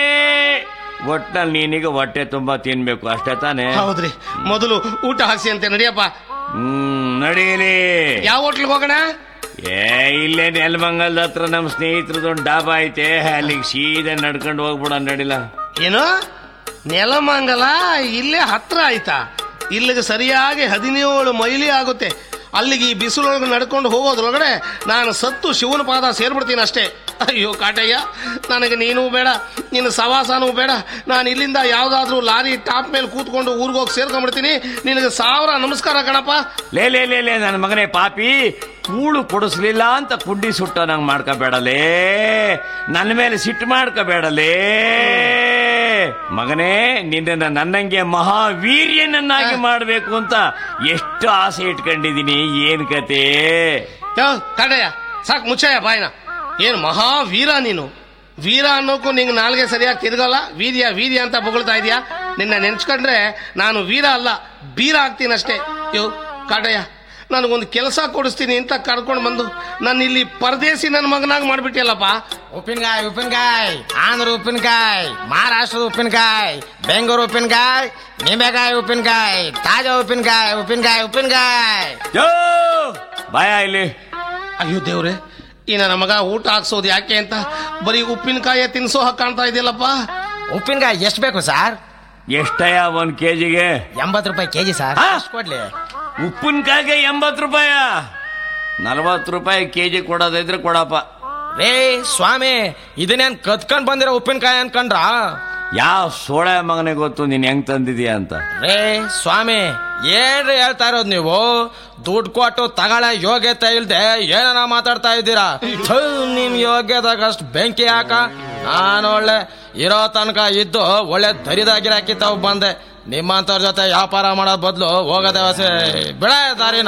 ಒಟ್ನಲ್ಲಿ ನೀನೀಗ ಹೊಟ್ಟೆ ತುಂಬಾ ತಿನ್ಬೇಕು ಅಷ್ಟೇ ತಾನೇ ಹೌದ್ರಿ ಮೊದಲು ಊಟ ಹಸಿ ಅಂತೆ ನಡಿಯಪ್ಪ ಹ್ಮ್ ನಡೀಲಿ ಯಾವ ಹೋಟ್ಲಿಗೆ ಹೋಗೋಣ ಏ ಇಲ್ಲೇ ನೆಲಮಂಗಲದ ಹತ್ರ ನಮ್ಮ ಸ್ನೇಹಿತರದೊಂದು ಡಾಬಾ ಐತೆ ಅಲ್ಲಿಗೆ ಸೀದಾ ನಡ್ಕೊಂಡು ಹೋಗ್ಬಿಡ ನಡಿಲ್ಲ ಏನು ನೆಲಮಂಗಲ ಇಲ್ಲೇ ಹತ್ರ ಆಯ್ತಾ ಇಲ್ಲಿಗೆ ಸರಿಯಾಗಿ ಹದಿನೇಳು ಮೈಲಿ ಆಗುತ್ತೆ ಅಲ್ಲಿಗೆ ಈ ಬಿಸಿಲೊಳಗೆ ನಡ್ಕೊಂಡು ಹೋಗೋದ್ರೊಳಗಡೆ ನಾನು ಸತ್ತು ಶಿವನ ಪಾದ ಸೇರ್ಬಿಡ್ತೀನಿ ಅಷ್ಟೇ ಅಯ್ಯೋ ಕಾಟಯ್ಯ ನನಗೆ ನೀನು ಬೇಡ ನಿನ್ನ ಸವಾಸನೂ ಬೇಡ ನಾನು ಇಲ್ಲಿಂದ ಯಾವುದಾದ್ರೂ ಲಾರಿ ಟಾಪ್ ಮೇಲೆ ಕೂತ್ಕೊಂಡು ಊರಿಗೆ ಹೋಗಿ ಸೇರ್ಕೊಂಡ್ಬಿಡ್ತೀನಿ ನಿನಗೆ ಸಾವಿರ ನಮಸ್ಕಾರ ಕಣಪ್ಪ ಲೇ ಲೇ ಲೇ ಲೇ ನನ್ನ ಮಗನೇ ಪಾಪಿ ಕೂಳು ಕೊಡಿಸ್ಲಿಲ್ಲ ಅಂತ ಕುಂಡಿ ಸುಟ್ಟ ನಂಗೆ ಮಾಡ್ಕೋಬೇಡಲೇ ನನ್ನ ಮೇಲೆ ಸಿಟ್ಟು ಮಾಡ್ಕೋಬೇಡಲೇ ಮಗನೇ ನಿನ್ನನ್ನು ನನ್ನಂಗೆ ಮಹಾವೀರ್ಯನನ್ನಾಗಿ ಮಾಡಬೇಕು ಅಂತ ಎಷ್ಟು ಆಸೆ ಇಟ್ಕೊಂಡಿದ್ದೀನಿ ಏನ್ ಕತೆ ಯೋ ಕಾಟಯ್ಯ ಸಾಕು ಮುಚ್ಚಯ್ಯ ಬಾಯ್ನ ಏನು ಮಹಾವೀರ ನೀನು ವೀರ ಅನ್ನೋಕ್ಕೂ ನಿಂಗೆ ನಾಲ್ಗೆ ಸರಿಯಾಗಿ ತಿರ್ಗಲ್ಲ ವೀರ್ಯ ವೀರ್ಯ ಅಂತ ಬೊಗಳ್ತಾ ಇದೀಯಾ ನಿನ್ನ ನೆನ್ಸ್ಕೊಂಡ್ರೆ ನಾನು ವೀರ ಅಲ್ಲ ಬೀರ ಆಗ್ತೀನಷ್ಟೇ ಯೋ ಕಾಟಯ್ಯ ನನಗೊಂದು ಕೆಲಸ ಕೊಡಿಸ್ತೀನಿ ಅಂತ ಕರ್ಕೊಂಡು ಬಂದು ನಾನು ಇಲ್ಲಿ ಪರದೇಸಿ ನನ್ನ ಮಗನಾಗಿ ಮಾಡ್ಬಿಟ್ಟಿಯಲ್ಲಪ್ಪ ಉಪ್ಪಿನಕಾಯಿ ಉಪ್ಪಿನಕಾಯಿ ಆಂಧ್ರ ಉಪ್ಪಿನಕಾಯಿ ಮಹಾರಾಷ್ಟ್ರದ ಉಪ್ಪಿನಕಾಯಿ ಬೆಂಗಳೂರು ಉಪ್ಪಿನಕಾಯಿ ನಿಂಬೆಕಾಯಿ ಉಪ್ಪಿನಕಾಯಿ ತಾಜಾ ಉಪ್ಪಿನಕಾಯಿ ಉಪ್ಪಿನಕಾಯಿ ಉಪ್ಪಿನಕಾಯಿ ಯೋ ಬಾಯ ಇಲ್ಲಿ ಅಯ್ಯೋ ದೇವ್ರೆ ಈ ನನ್ನ ಮಗ ಊಟ ಹಾಕ್ಸೋದು ಯಾಕೆ ಅಂತ ಬರೀ ಉಪ್ಪಿನಕಾಯಿ ತಿನ್ಸೋ ಹಾಗೆ ಕಾಣ್ತಾ ಇದೆಯಲ್ಲಪ್ಪ ಉಪ್ಪಿನಕಾಯಿ ಎಷ್ಟು ಬೇಕು ಸರ್ ಎಷ್ಟಯ್ಯ ಒಂದ್ ಕೆಜಿಗೆ ಎಂಬತ್ತು ರೂಪಾಯಿ ಕೆಜಿ ಸರ್ ಹಾ? ಎಷ್ಟು ಕೊಡ್ಲಿ ಉಪ್ಪಿನಕಾಯಿಗೆ ಎಂಬತ್ತು ರೂಪಾಯ ನಲ್ವತ್ತು ರೂಪಾಯಿ ಕೆಜಿ ಕೊಡೋದಿದ್ರೆ ಕೊಡಪ್ಪ ರೇ ಸ್ವಾಮಿ ಇದನ್ನೇನ್ ಕತ್ಕೊಂಡ್ ಬಂದಿರೋ ಉಪ್ಪಿನಕಾಯಿ ಅನ್ಕೊಂಡ್ರ ಯಾವ ಸೋಳೆ ಮಗನೇ ಗೊತ್ತು ನೀನ್ ಹೆಂಗ್ ತಂದಿದೀಯ ಅಂತ ರೇ ಸ್ವಾಮಿ ಏನ್ರಿ ಹೇಳ್ತಾ ಇರೋದು ನೀವು ದುಡ್ಡು ಕೊಟ್ಟು ತಗೊಳ ಯೋಗ್ಯತೆ ಇಲ್ದೆ ಏನನ ಮಾತಾಡ್ತಾ ಇದ್ದೀರಾ ಥು, ನಿಮ್ ಯೋಗ್ಯದಾಗಷ್ಟು ಬೆಂಕಿ ಹಾಕ ನಾನು ಒಳ್ಳೆ ಇರೋ ತನಕ ಇದ್ದು ಒಳ್ಳೆ ದರಿದಾಗಿರಾಕಿತ್ತಾವ್ ಬಂದೆ ನಿಮ್ಮಂತವ್ರ ಜೊತೆ ವ್ಯಾಪಾರ ಮಾಡೋ ಬದಲು ಹೋಗೋದೇ ಹೊಸ ಬಿಡ ದಾರಿನ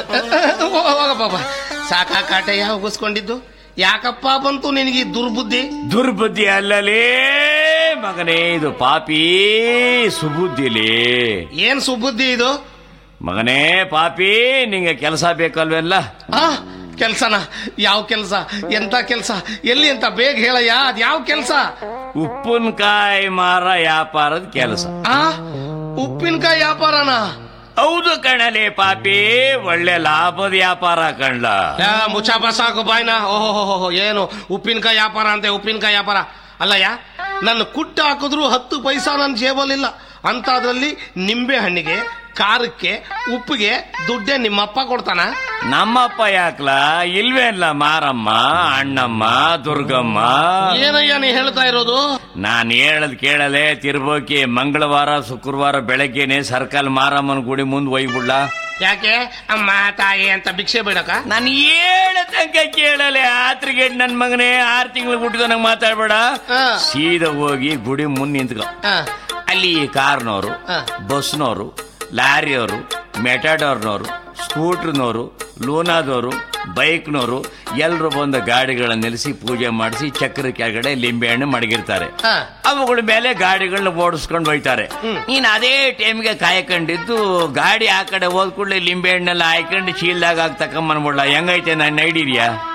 ಹೋಗಪ್ಪ ಸಾಕ ಕಾಟಯ್ಯ ಉಗಿಸ್ಕೊಂಡಿದ್ದು ಯಾಕಪ್ಪ ಬಂತು ನಿನಗೆ ಈ ದುರ್ಬುದ್ಧಿ ದುರ್ಬುದ್ಧಿ ಅಲ್ಲಲೇ ಮಗನೇ ಇದು ಪಾಪಿ ಸುಬುದ್ಧಿಲಿ ಏನ್ ಸುಬುದ್ಧಿ ಇದು ಮಗನೇ ಪಾಪಿ ನಿಂಗೆ ಕೆಲಸ ಬೇಕಲ್ವೆಲ್ಲ ಆ ಕೆಲ್ಸನ ಯಾವ ಕೆಲಸ ಎಂತ ಕೆಲಸ ಎಲ್ಲಿ ಅಂತ ಬೇಗ ಹೇಳಯ್ಯ ಅದ್ ಯಾವ ಕೆಲಸ ಉಪ್ಪಿನಕಾಯಿ ಮಾರ ವ್ಯಾಪಾರದ ಕೆಲಸ ಆ ಉಪ್ಪಿನಕಾಯಿ ವ್ಯಾಪಾರನ ಹೌದು ಕಣಲೆ ಪಾಪಿ ಒಳ್ಳೆ ಲಾಭದ ವ್ಯಾಪಾರ ಕಣ್ಲ ಯಾ, ಮುಚ್ಚಾಪ ಸಾಕು ಬಾಯ್ನ ಓಹೋ ಏನು ಉಪ್ಪಿನಕಾಯಿ ವ್ಯಾಪಾರ ಅಂತೆ ಉಪ್ಪಿನಕಾಯಿ ವ್ಯಾಪಾರ ಅಲ್ಲಯ್ಯ ನನ್ನ ಕುಟ್ಟ ಹಾಕಿದ್ರು ಹತ್ತು ಪೈಸಾ ನನ್ನ ಜೇಬಲ್ಲಿಲ್ಲ ಅಂತಾದ್ರಲ್ಲಿ ನಿಂಬೆ ಹಣ್ಣಿಗೆ ಖಾರಕ್ಕೆ ಉಪ್ಪಿಗೆ ದುಡ್ಡೇ ನಿಮ್ಮಪ್ಪ ಕೊಡ್ತಾನ ನಮ್ಮಪ್ಪ ಯಾಕ್ಲ ಇಲ್ವೇನ್ಲ ಮಾರಮ್ಮ ಅಣ್ಣಮ್ಮ ದುರ್ಗಮ್ಮ ಏನಯ್ಯ ನೀ ಹೇಳ್ತಾ ಇರೋದು ನಾನ್ ಹೇಳದ್ ಕೇಳಲೆ ತಿರ್ಬೋಕಿ ಮಂಗಳವಾರ ಶುಕ್ರವಾರ ಬೆಳಗ್ಗೆನೆ ಸರ್ಕಲ್ ಮಾರಮ್ಮನ ಗುಡಿ ಮುಂದ್ ಒಯ್ಬಿಡ್ಲ ಯಾಕೆ ಅಮ್ಮ ತಾಯಿ ಅಂತ ಭಿಕ್ಷೆ ಬೇಡಕ ನಾನು ಹೇಳ ತನಕ ಕೇಳಲೆ ಆತ್ರಿಗೆ ನನ್ ಮಗನೇ ಆರ್ ತಿಂಗಳು ಹುಟ್ಟಿದ ನಂಗೆ ಮಾತಾಡ್ಬೇಡ ಹಾ. ಸೀದಾ ಹೋಗಿ ಗುಡಿ ಮುಂದ್ ನಿಂತ್ಕೊ ಅಲ್ಲಿ ಕಾರ್ನವರು ಹಾ. ಬಸ್ನವರು ಲಾರಿಯವರು ಮೆಟಾಡೋರ್ನವರು ಸ್ಕೂಟ್ರ್ನವರು ಲೂನಾದವರು ಬೈಕ್ನವರು ಎಲ್ಲರೂ ಬಂದು ಗಾಡಿಗಳನ್ನ ನಿಲ್ಲಿಸಿ ಪೂಜೆ ಮಾಡಿಸಿ ಚಕ್ರ ಕೆಳಗಡೆ ಲಿಂಬೆಹಣ್ಣು ಮಡಗಿರ್ತಾರೆ ಹಾ. ಅವುಗಳ ಮೇಲೆ ಗಾಡಿಗಳನ್ನ ಓಡಿಸ್ಕೊಂಡು ಹೋಯ್ತಾರೆ ನೀನ್ ಅದೇ ಟೈಮ್ಗೆ ಕಾಯ್ಕೊಂಡಿದ್ದು ಗಾಡಿ ಆ ಕಡೆ ಹೋದ್ ಕೂಡಲೇ ಲಿಂಬೆ ಹಣ್ಣೆಲ್ಲ ಹಾಕೊಂಡು ಚೀಲ್ದಾಗ ಹಾಕಿ ತಕೊಂಬನ್ಬಿಡ್ಲ ಹೆಂಗೈತೆ ನನ್ನ ಐಡಿಯಾ